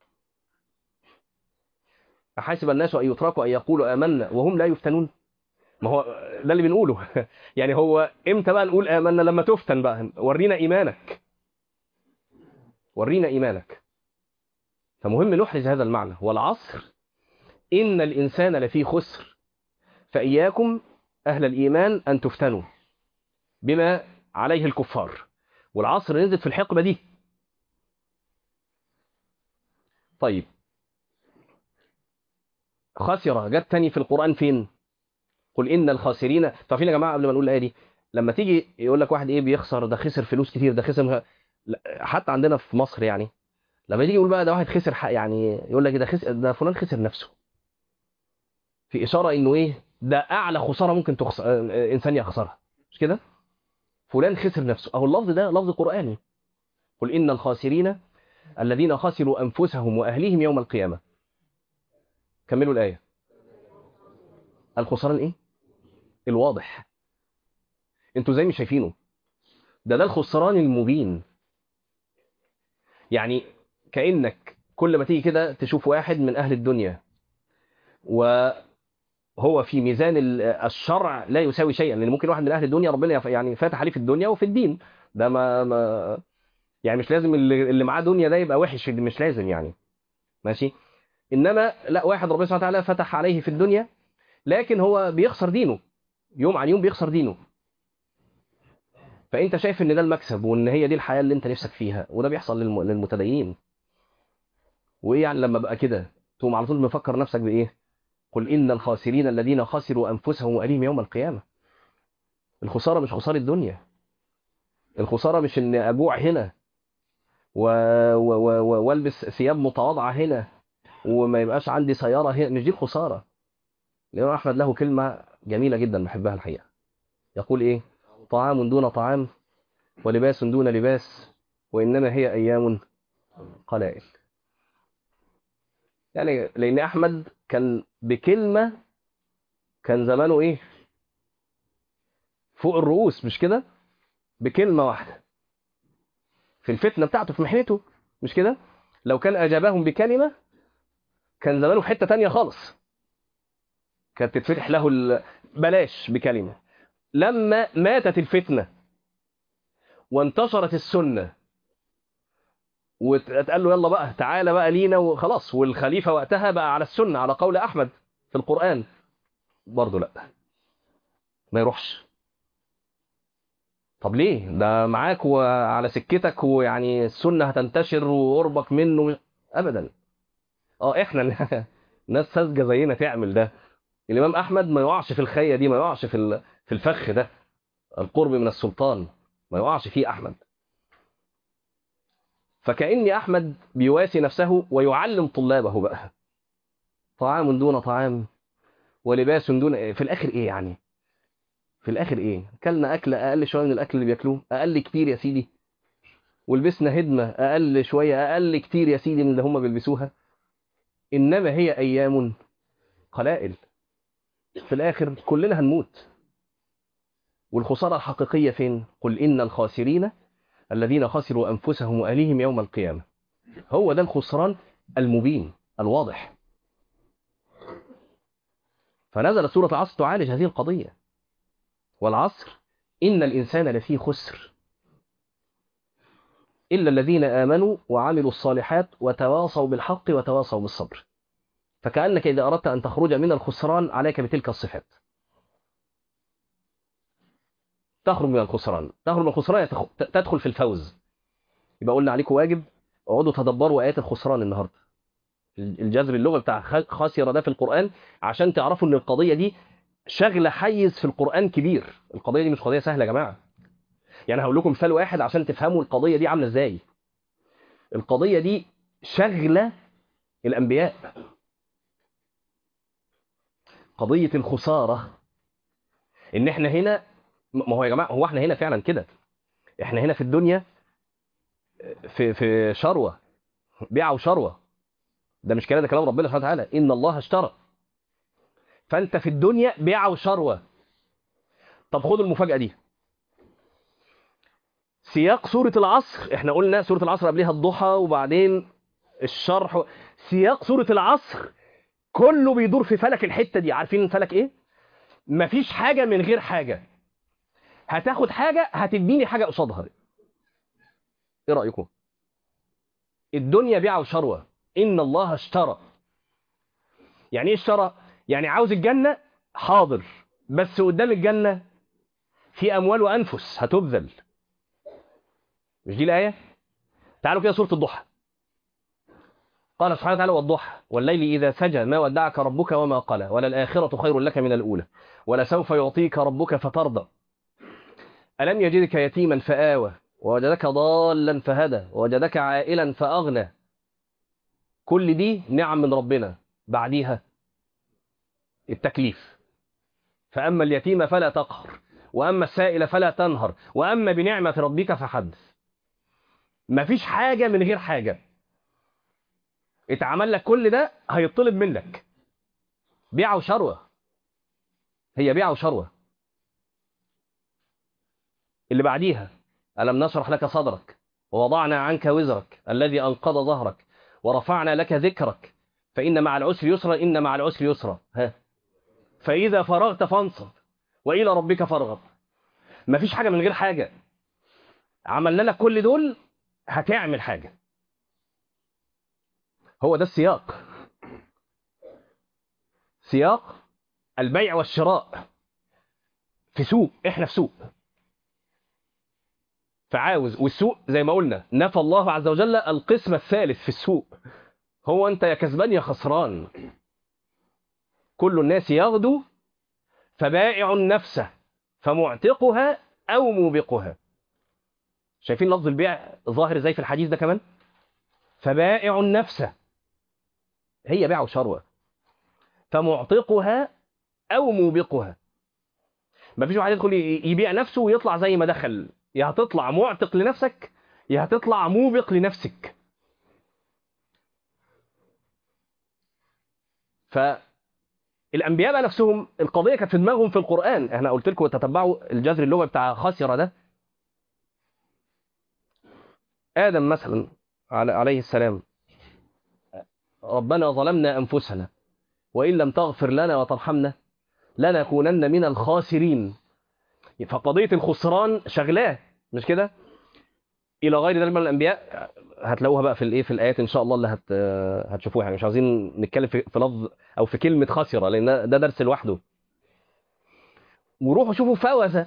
أحاسب الناس أن يتركوا أن يقولوا آمنا وهم لا يفتنون ما هو ده اللي بنقوله يعني هو امتى بقى نقول آمنا لما تفتن بقى ورينا إيمانك ورينا إيمانك فمهم نحرز هذا المعنى والعصر إن الإنسان لفي خسر فإياكم أهل الإيمان أن تفتنوا بما عليه الكفار والعصر نزلت في الحقبة دي طيب خسر جت تاني في القرآن فين قل إن الخاسرين تعرفين يا جماعة قبل ما نقول الآية دي لما تيجي يقول لك واحد إيه بيخسر ده خسر فلوس كتير ده خسر حتى عندنا في مصر يعني لما يجي يقول بقى ده واحد خسر حق يعني يقول لك ده خسر ده فلان خسر نفسه في اشاره انه ايه ده اعلى خساره ممكن تخسر انسان يخسرها مش كده فلان خسر نفسه اهو اللفظ ده لفظ قراني قل ان الخاسرين الذين خسروا انفسهم واهليهم يوم القيامه كملوا الايه الخسران ايه الواضح انتوا زي مش شايفينه ده ده الخسران المبين يعني كأنك كل ما تيجي كده تشوف واحد من أهل الدنيا وهو في ميزان الشرع لا يساوي شيئا لأن ممكن واحد من أهل الدنيا ربنا يعني فاتح عليه في الدنيا وفي الدين ده ما, ما يعني مش لازم اللي, اللي معاه دنيا ده يبقى وحش مش لازم يعني ماشي إنما لا واحد ربنا سبحانه وتعالى فتح عليه في الدنيا لكن هو بيخسر دينه يوم عن يوم بيخسر دينه فانت شايف ان ده المكسب وان هي دي الحياه اللي انت نفسك فيها وده بيحصل للمتدينين وايه يعني لما بقى كده تقوم على طول مفكر نفسك بايه قل ان الخاسرين الذين خسروا انفسهم واهليهم يوم القيامه الخساره مش خساره الدنيا الخساره مش ان اجوع هنا و... و... و... والبس ثياب متواضعه هنا وما يبقاش عندي سياره هنا مش دي الخساره الامام احمد له كلمه جميله جدا بحبها الحقيقه يقول ايه طعام دون طعام ولباس دون لباس وإنما هي أيام قلائل يعني لأن أحمد كان بكلمة كان زمانه إيه فوق الرؤوس مش كده بكلمة واحدة في الفتنة بتاعته في محنته مش كده لو كان أجابهم بكلمة كان زمانه في حتة تانية خالص كانت تتفتح له ال... بلاش بكلمة لما ماتت الفتنة وانتشرت السنة واتقال له يلا بقى تعالى بقى لينا وخلاص والخليفة وقتها بقى على السنة على قول أحمد في القرآن برضه لا ما يروحش طب ليه ده معاك وعلى سكتك ويعني السنة هتنتشر وقربك منه أبدا اه احنا ناس ساذجة زينا تعمل ده الإمام أحمد ما يقعش في الخية دي ما يقعش في في الفخ ده القرب من السلطان ما يقعش فيه أحمد فكأني أحمد بيواسي نفسه ويعلم طلابه بقى طعام دون طعام ولباس دون في الآخر إيه يعني في الآخر إيه كلنا أكل أقل شوية من الأكل اللي بياكلوه أقل كتير يا سيدي ولبسنا هدمة أقل شوية أقل كتير يا سيدي من اللي هم بيلبسوها إنما هي أيام قلائل في الآخر كلنا هنموت والخسارة الحقيقية فين؟ قل إن الخاسرين الذين خسروا أنفسهم وأهليهم يوم القيامة هو ده الخسران المبين الواضح فنزلت سورة العصر تعالج هذه القضية والعصر إن الإنسان لفي خسر إلا الذين آمنوا وعملوا الصالحات وتواصوا بالحق وتواصوا بالصبر فكأنك إذا أردت أن تخرج من الخسران عليك بتلك الصفات تخرج من الخسران تخرج من الخسران تدخل في الفوز يبقى قلنا عليكم واجب اقعدوا تدبروا آيات الخسران النهارده الجذر اللغة بتاع خاسرة ده في القرآن عشان تعرفوا ان القضية دي شغلة حيز في القرآن كبير القضية دي مش قضية سهلة يا جماعة يعني هقول لكم مثال واحد عشان تفهموا القضية دي عاملة ازاي القضية دي شغلة الأنبياء قضية الخسارة ان احنا هنا ما هو يا جماعة هو احنا هنا فعلا كده احنا هنا في الدنيا في في شروة بيع وشروة ده مش كلام ده كلام ربنا سبحانه وتعالى ان الله اشترى فانت في الدنيا بيع وشروة طب خدوا المفاجأة دي سياق سورة العصر احنا قلنا سورة العصر قبلها الضحى وبعدين الشرح سياق سورة العصر كله بيدور في فلك الحتة دي عارفين فلك ايه مفيش حاجة من غير حاجة هتاخد حاجة هتديني حاجة قصادها ايه رأيكم الدنيا بيع وشروة ان الله اشترى يعني ايه اشترى يعني عاوز الجنة حاضر بس قدام الجنة في اموال وانفس هتبذل مش دي الايه تعالوا كده سوره الضحى قال سبحانه وتعالى والضحى والليل اذا سجى ما ودعك ربك وما قلى وللاخره خير لك من الاولى ولسوف يعطيك ربك فترضى الم يجدك يتيما فآوى ووجدك ضالا فهدى ووجدك عائلا فأغنى كل دي نعم من ربنا بعديها التكليف فأما اليتيم فلا تقهر وأما السائل فلا تنهر وأما بنعمة ربك فحدث مفيش حاجة من غير حاجة اتعمل لك كل ده هيطلب منك بيع وشروة هي بيع وشروة اللي بعديها ألم نشرح لك صدرك ووضعنا عنك وزرك الذي أنقض ظهرك ورفعنا لك ذكرك فإن مع العسر يسرا إن مع العسر يسرا ها فإذا فرغت فانصب وإلى ربك فارغب مفيش حاجة من غير حاجة عملنا لك كل دول هتعمل حاجة هو ده السياق سياق البيع والشراء في سوق احنا في سوق فعاوز والسوق زي ما قلنا نفى الله عز وجل القسم الثالث في السوق هو انت يا كسبان يا خسران كل الناس يغدو فبائع نفسه فمعتقها او موبقها شايفين لفظ البيع ظاهر زي في الحديث ده كمان فبائع نفسه هي بيع وشروه فمعتقها او موبقها مفيش واحد يدخل يبيع نفسه ويطلع زي ما دخل يا هتطلع معتق لنفسك يا هتطلع موبق لنفسك فالانبياء بقى نفسهم القضيه كانت في دماغهم في القران احنا قلت لكم تتبعوا الجذر اللغوي بتاع خسر ده ادم مثلا عليه السلام ربنا ظلمنا انفسنا وان لم تغفر لنا وترحمنا لنكونن من الخاسرين فقضيه الخسران شغلاه مش كده الى غير ذلك من الانبياء هتلاقوها بقى في الايه في الايات ان شاء الله اللي هت هتشوفوها يعني مش عاوزين نتكلم في, في لفظ او في كلمه خسره لان ده درس لوحده وروحوا شوفوا فوزه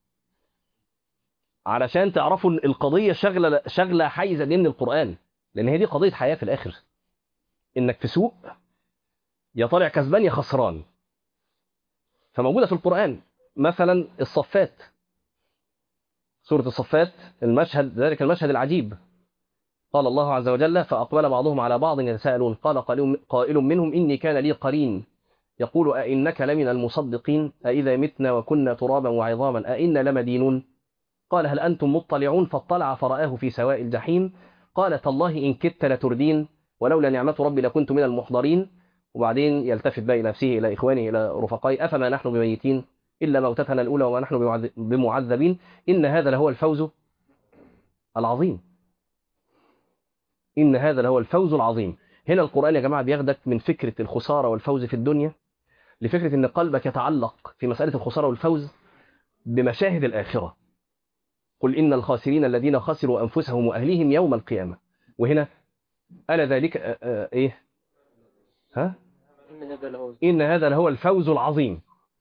علشان تعرفوا ان القضيه شغله شغله حيزه دي من القران لان هي دي قضيه حياه في الاخر انك في سوق يا طالع كسبان يا خسران فموجوده في القران مثلا الصفات سورة الصفات المشهد ذلك المشهد العجيب قال الله عز وجل فأقبل بعضهم على بعض يتساءلون قال قائل منهم إني كان لي قرين يقول أئنك لمن المصدقين أئذا متنا وكنا ترابا وعظاما أئنا لمدينون قال هل أنتم مطلعون فاطلع فرآه في سواء الجحيم قال تالله إن كدت لتردين ولولا نعمة ربي لكنت من المحضرين وبعدين يلتفت بقى إلى نفسه إلى إخوانه إلى رفقائه أفما نحن بميتين إلا موتتنا الأولى وما نحن بمعذبين إن هذا لهو الفوز العظيم إن هذا لهو الفوز العظيم هنا القرآن يا جماعة بياخدك من فكرة الخسارة والفوز في الدنيا لفكرة إن قلبك يتعلق في مسألة الخسارة والفوز بمشاهد الآخرة قل إن الخاسرين الذين خسروا أنفسهم وأهليهم يوم القيامة وهنا ألا ذلك آه، آه، إيه ها إن هذا له إن هذا لهو الفوز العظيم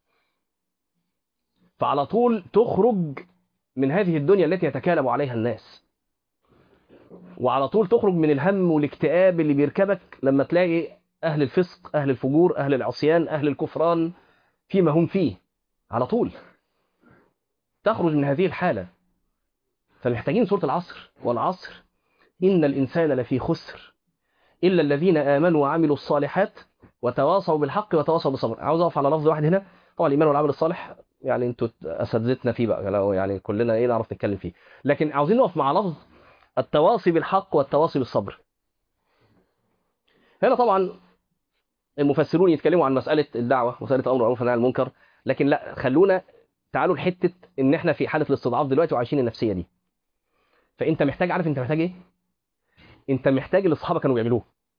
فعلى طول تخرج من هذه الدنيا التي يتكالب عليها الناس وعلى طول تخرج من الهم والاكتئاب اللي بيركبك لما تلاقي أهل الفسق أهل الفجور أهل العصيان أهل الكفران فيما هم فيه على طول تخرج من هذه الحالة فمحتاجين سورة العصر والعصر إن الإنسان لفي خسر إلا الذين آمنوا وعملوا الصالحات وتواصوا بالحق وتواصوا بالصبر عاوز أقف على لفظ واحد هنا طبعا الإيمان والعمل الصالح يعني انتوا أساتذتنا فيه بقى لو يعني كلنا إيه نعرف نتكلم فيه لكن عاوزين نقف مع لفظ التواصي بالحق والتواصي بالصبر هنا طبعا المفسرون يتكلموا عن مسألة الدعوة مسألة أمر معروف ونهي عن المنكر لكن لا خلونا تعالوا لحتة إن إحنا في حالة الاستضعاف دلوقتي وعايشين النفسية دي فأنت محتاج عارف أنت محتاج إيه؟ أنت محتاج اللي الصحابة كانوا بيعملوه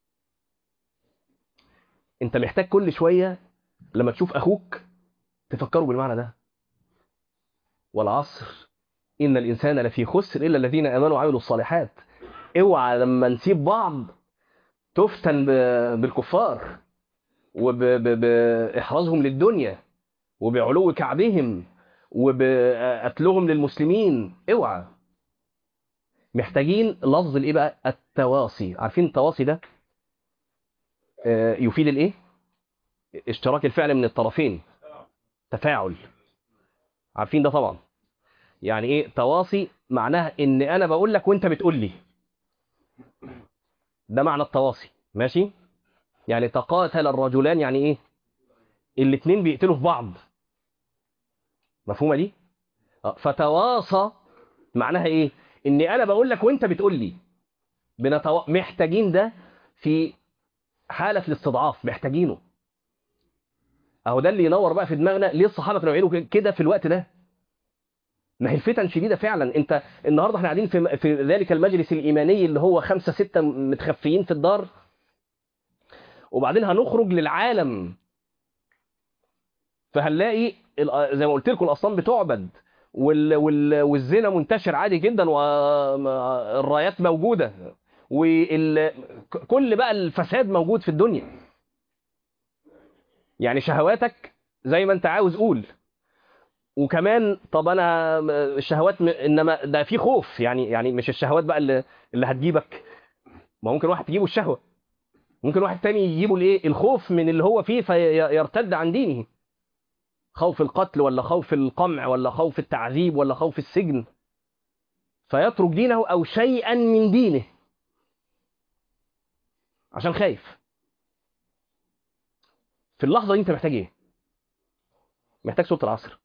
أنت محتاج كل شوية لما تشوف أخوك تفكروا بالمعنى ده والعصر إن الإنسان لفي خسر إلا الذين آمنوا وعملوا الصالحات اوعى لما نسيب بعض تفتن ب- بالكفار وبإحرازهم للدنيا وبعلو كعبهم وبقتلهم للمسلمين اوعى محتاجين لفظ الايه بقى التواصي عارفين التواصي ده آه، يفيد الايه اشتراك الفعل من الطرفين تفاعل عارفين ده طبعا يعني ايه تواصي معناها ان انا بقول لك وانت بتقول لي ده معنى التواصي ماشي يعني تقاتل الرجلان يعني ايه الاتنين بيقتلوا في بعض مفهومه دي آه، فتواصى معناها ايه اني انا بقول لك وانت بتقول لي بنتو... محتاجين ده في حاله الاستضعاف محتاجينه اهو ده اللي ينور بقى في دماغنا ليه الصحابه كانوا يعملوا كده في الوقت ده ما هي الفتن شديده فعلا انت النهارده احنا قاعدين في في ذلك المجلس الايماني اللي هو خمسه سته متخفيين في الدار وبعدين هنخرج للعالم فهنلاقي ال- زي ما قلت لكم الاصنام بتعبد وال وال والزنا منتشر عادي جدا والرايات موجوده وكل بقى الفساد موجود في الدنيا يعني شهواتك زي ما انت عاوز قول وكمان طب انا الشهوات م- انما ده في خوف يعني يعني مش الشهوات بقى اللي, اللي هتجيبك ما ممكن واحد تجيبه الشهوه ممكن واحد تاني يجيبه الايه الخوف من اللي هو فيه فيرتد عن دينه خوف القتل ولا خوف القمع ولا خوف التعذيب ولا خوف السجن فيترك دينه او شيئا من دينه عشان خايف في اللحظه دي انت محتاج ايه محتاج صوت العصر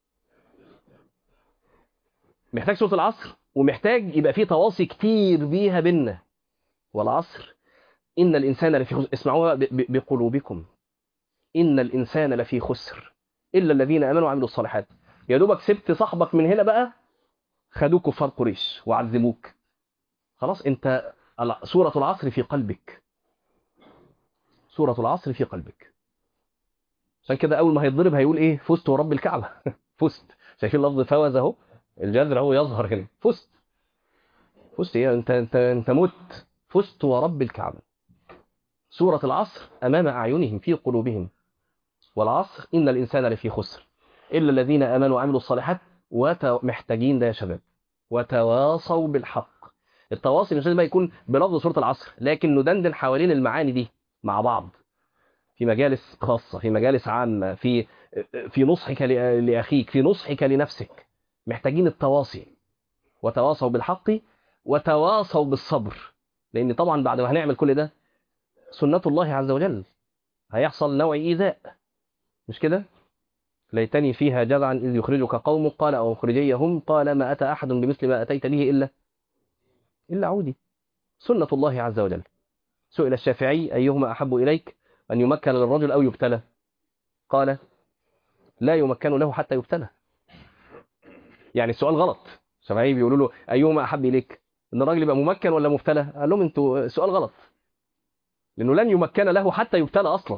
محتاج صوت العصر ومحتاج يبقى فيه تواصي كتير بيها بينا والعصر إن الإنسان لفي خسر اسمعوها ب- ب- بقلوبكم إن الإنسان لفي خسر إلا الذين آمنوا وعملوا الصالحات يا دوبك سبت صاحبك من هنا بقى خدوك كفار قريش وعذبوك خلاص انت الع- سورة العصر في قلبك سورة العصر في قلبك عشان كده أول ما هيتضرب هيقول إيه فزت ورب الكعبة فزت شايفين لفظ فوز أهو الجذر اهو يظهر هنا فزت فزت ايه انت انت انت مت فزت ورب الكعبه سوره العصر امام اعينهم في قلوبهم والعصر ان الانسان لفي خسر الا الذين امنوا وعملوا الصالحات ومحتاجين ده يا شباب وتواصوا بالحق التواصي مش لازم بقى يكون بلفظ سوره العصر لكن ندندن حوالين المعاني دي مع بعض في مجالس خاصه في مجالس عامه في في نصحك ل- لاخيك في نصحك لنفسك محتاجين التواصي وتواصوا بالحق وتواصوا بالصبر لان طبعا بعد ما هنعمل كل ده سنة الله عز وجل هيحصل نوع إيذاء مش كده ليتني فيها جذعا إذ يخرجك قوم قال أو خرجيهم قال ما أتى أحد بمثل ما أتيت به إلا إلا عودي سنة الله عز وجل سئل الشافعي أيهما أحب إليك أن يمكن للرجل أو يبتلى قال لا يمكن له حتى يبتلى يعني السؤال غلط الشافعي بيقولوا له أيهما أحب إليك ان الراجل يبقى ممكن ولا مبتلى قال لهم انتوا سؤال غلط لانه لن يمكن له حتى يبتلى اصلا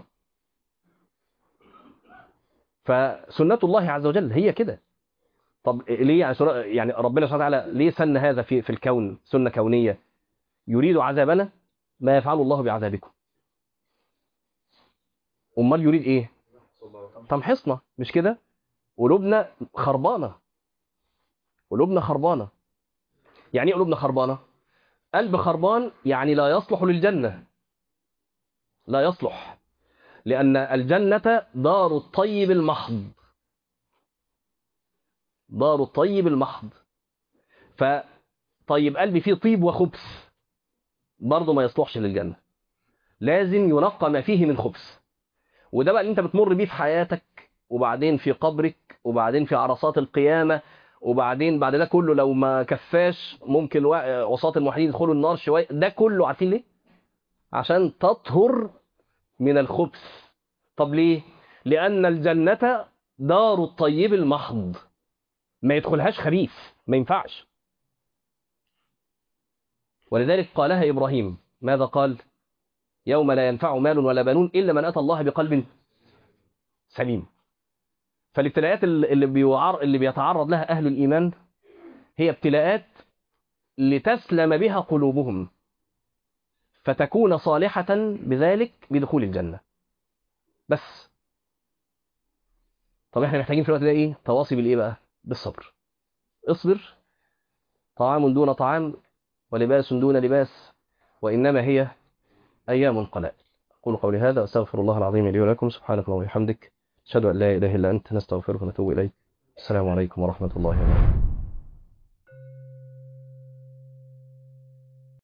فسنه الله عز وجل هي كده طب ليه يعني سنة- يعني ربنا سبحانه وتعالى ليه سن هذا في في الكون سنه كونيه يريد عذابنا ما يفعله الله بعذابكم امال يريد ايه تمحصنا مش كده قلوبنا خربانه قلوبنا خربانه يعني ايه قلوبنا خربانه قلب خربان يعني لا يصلح للجنه لا يصلح لان الجنه دار الطيب المحض دار الطيب المحض فطيب قلبي فيه طيب وخبث برضه ما يصلحش للجنه لازم ينقى ما فيه من خبث وده بقى اللي انت بتمر بيه في حياتك وبعدين في قبرك وبعدين في عرصات القيامة وبعدين بعد ده كله لو ما كفاش ممكن الوا- عصاة الموحدين يدخلوا النار شوية ده كله عارفين ليه؟ عشان تطهر من الخبث طب ليه؟ لأن الجنة دار الطيب المحض ما يدخلهاش خبيث ما ينفعش ولذلك قالها إبراهيم ماذا قال؟ يوم لا ينفع مال ولا بنون إلا من أتى الله بقلب سليم فالابتلاءات اللي بيعر... اللي بيتعرض لها أهل الإيمان هي ابتلاءات لتسلم بها قلوبهم فتكون صالحة بذلك بدخول الجنة بس طب احنا محتاجين في الوقت ده ايه تواصي بالايه بقى بالصبر اصبر طعام دون طعام ولباس دون لباس وإنما هي أيام قلائل أقول قولي هذا وأستغفر الله العظيم لي ولكم سبحانك اللهم وبحمدك أشهد أن لا إله إلا أنت نستغفرك ونتوب إليك السلام عليكم ورحمة الله وبركاته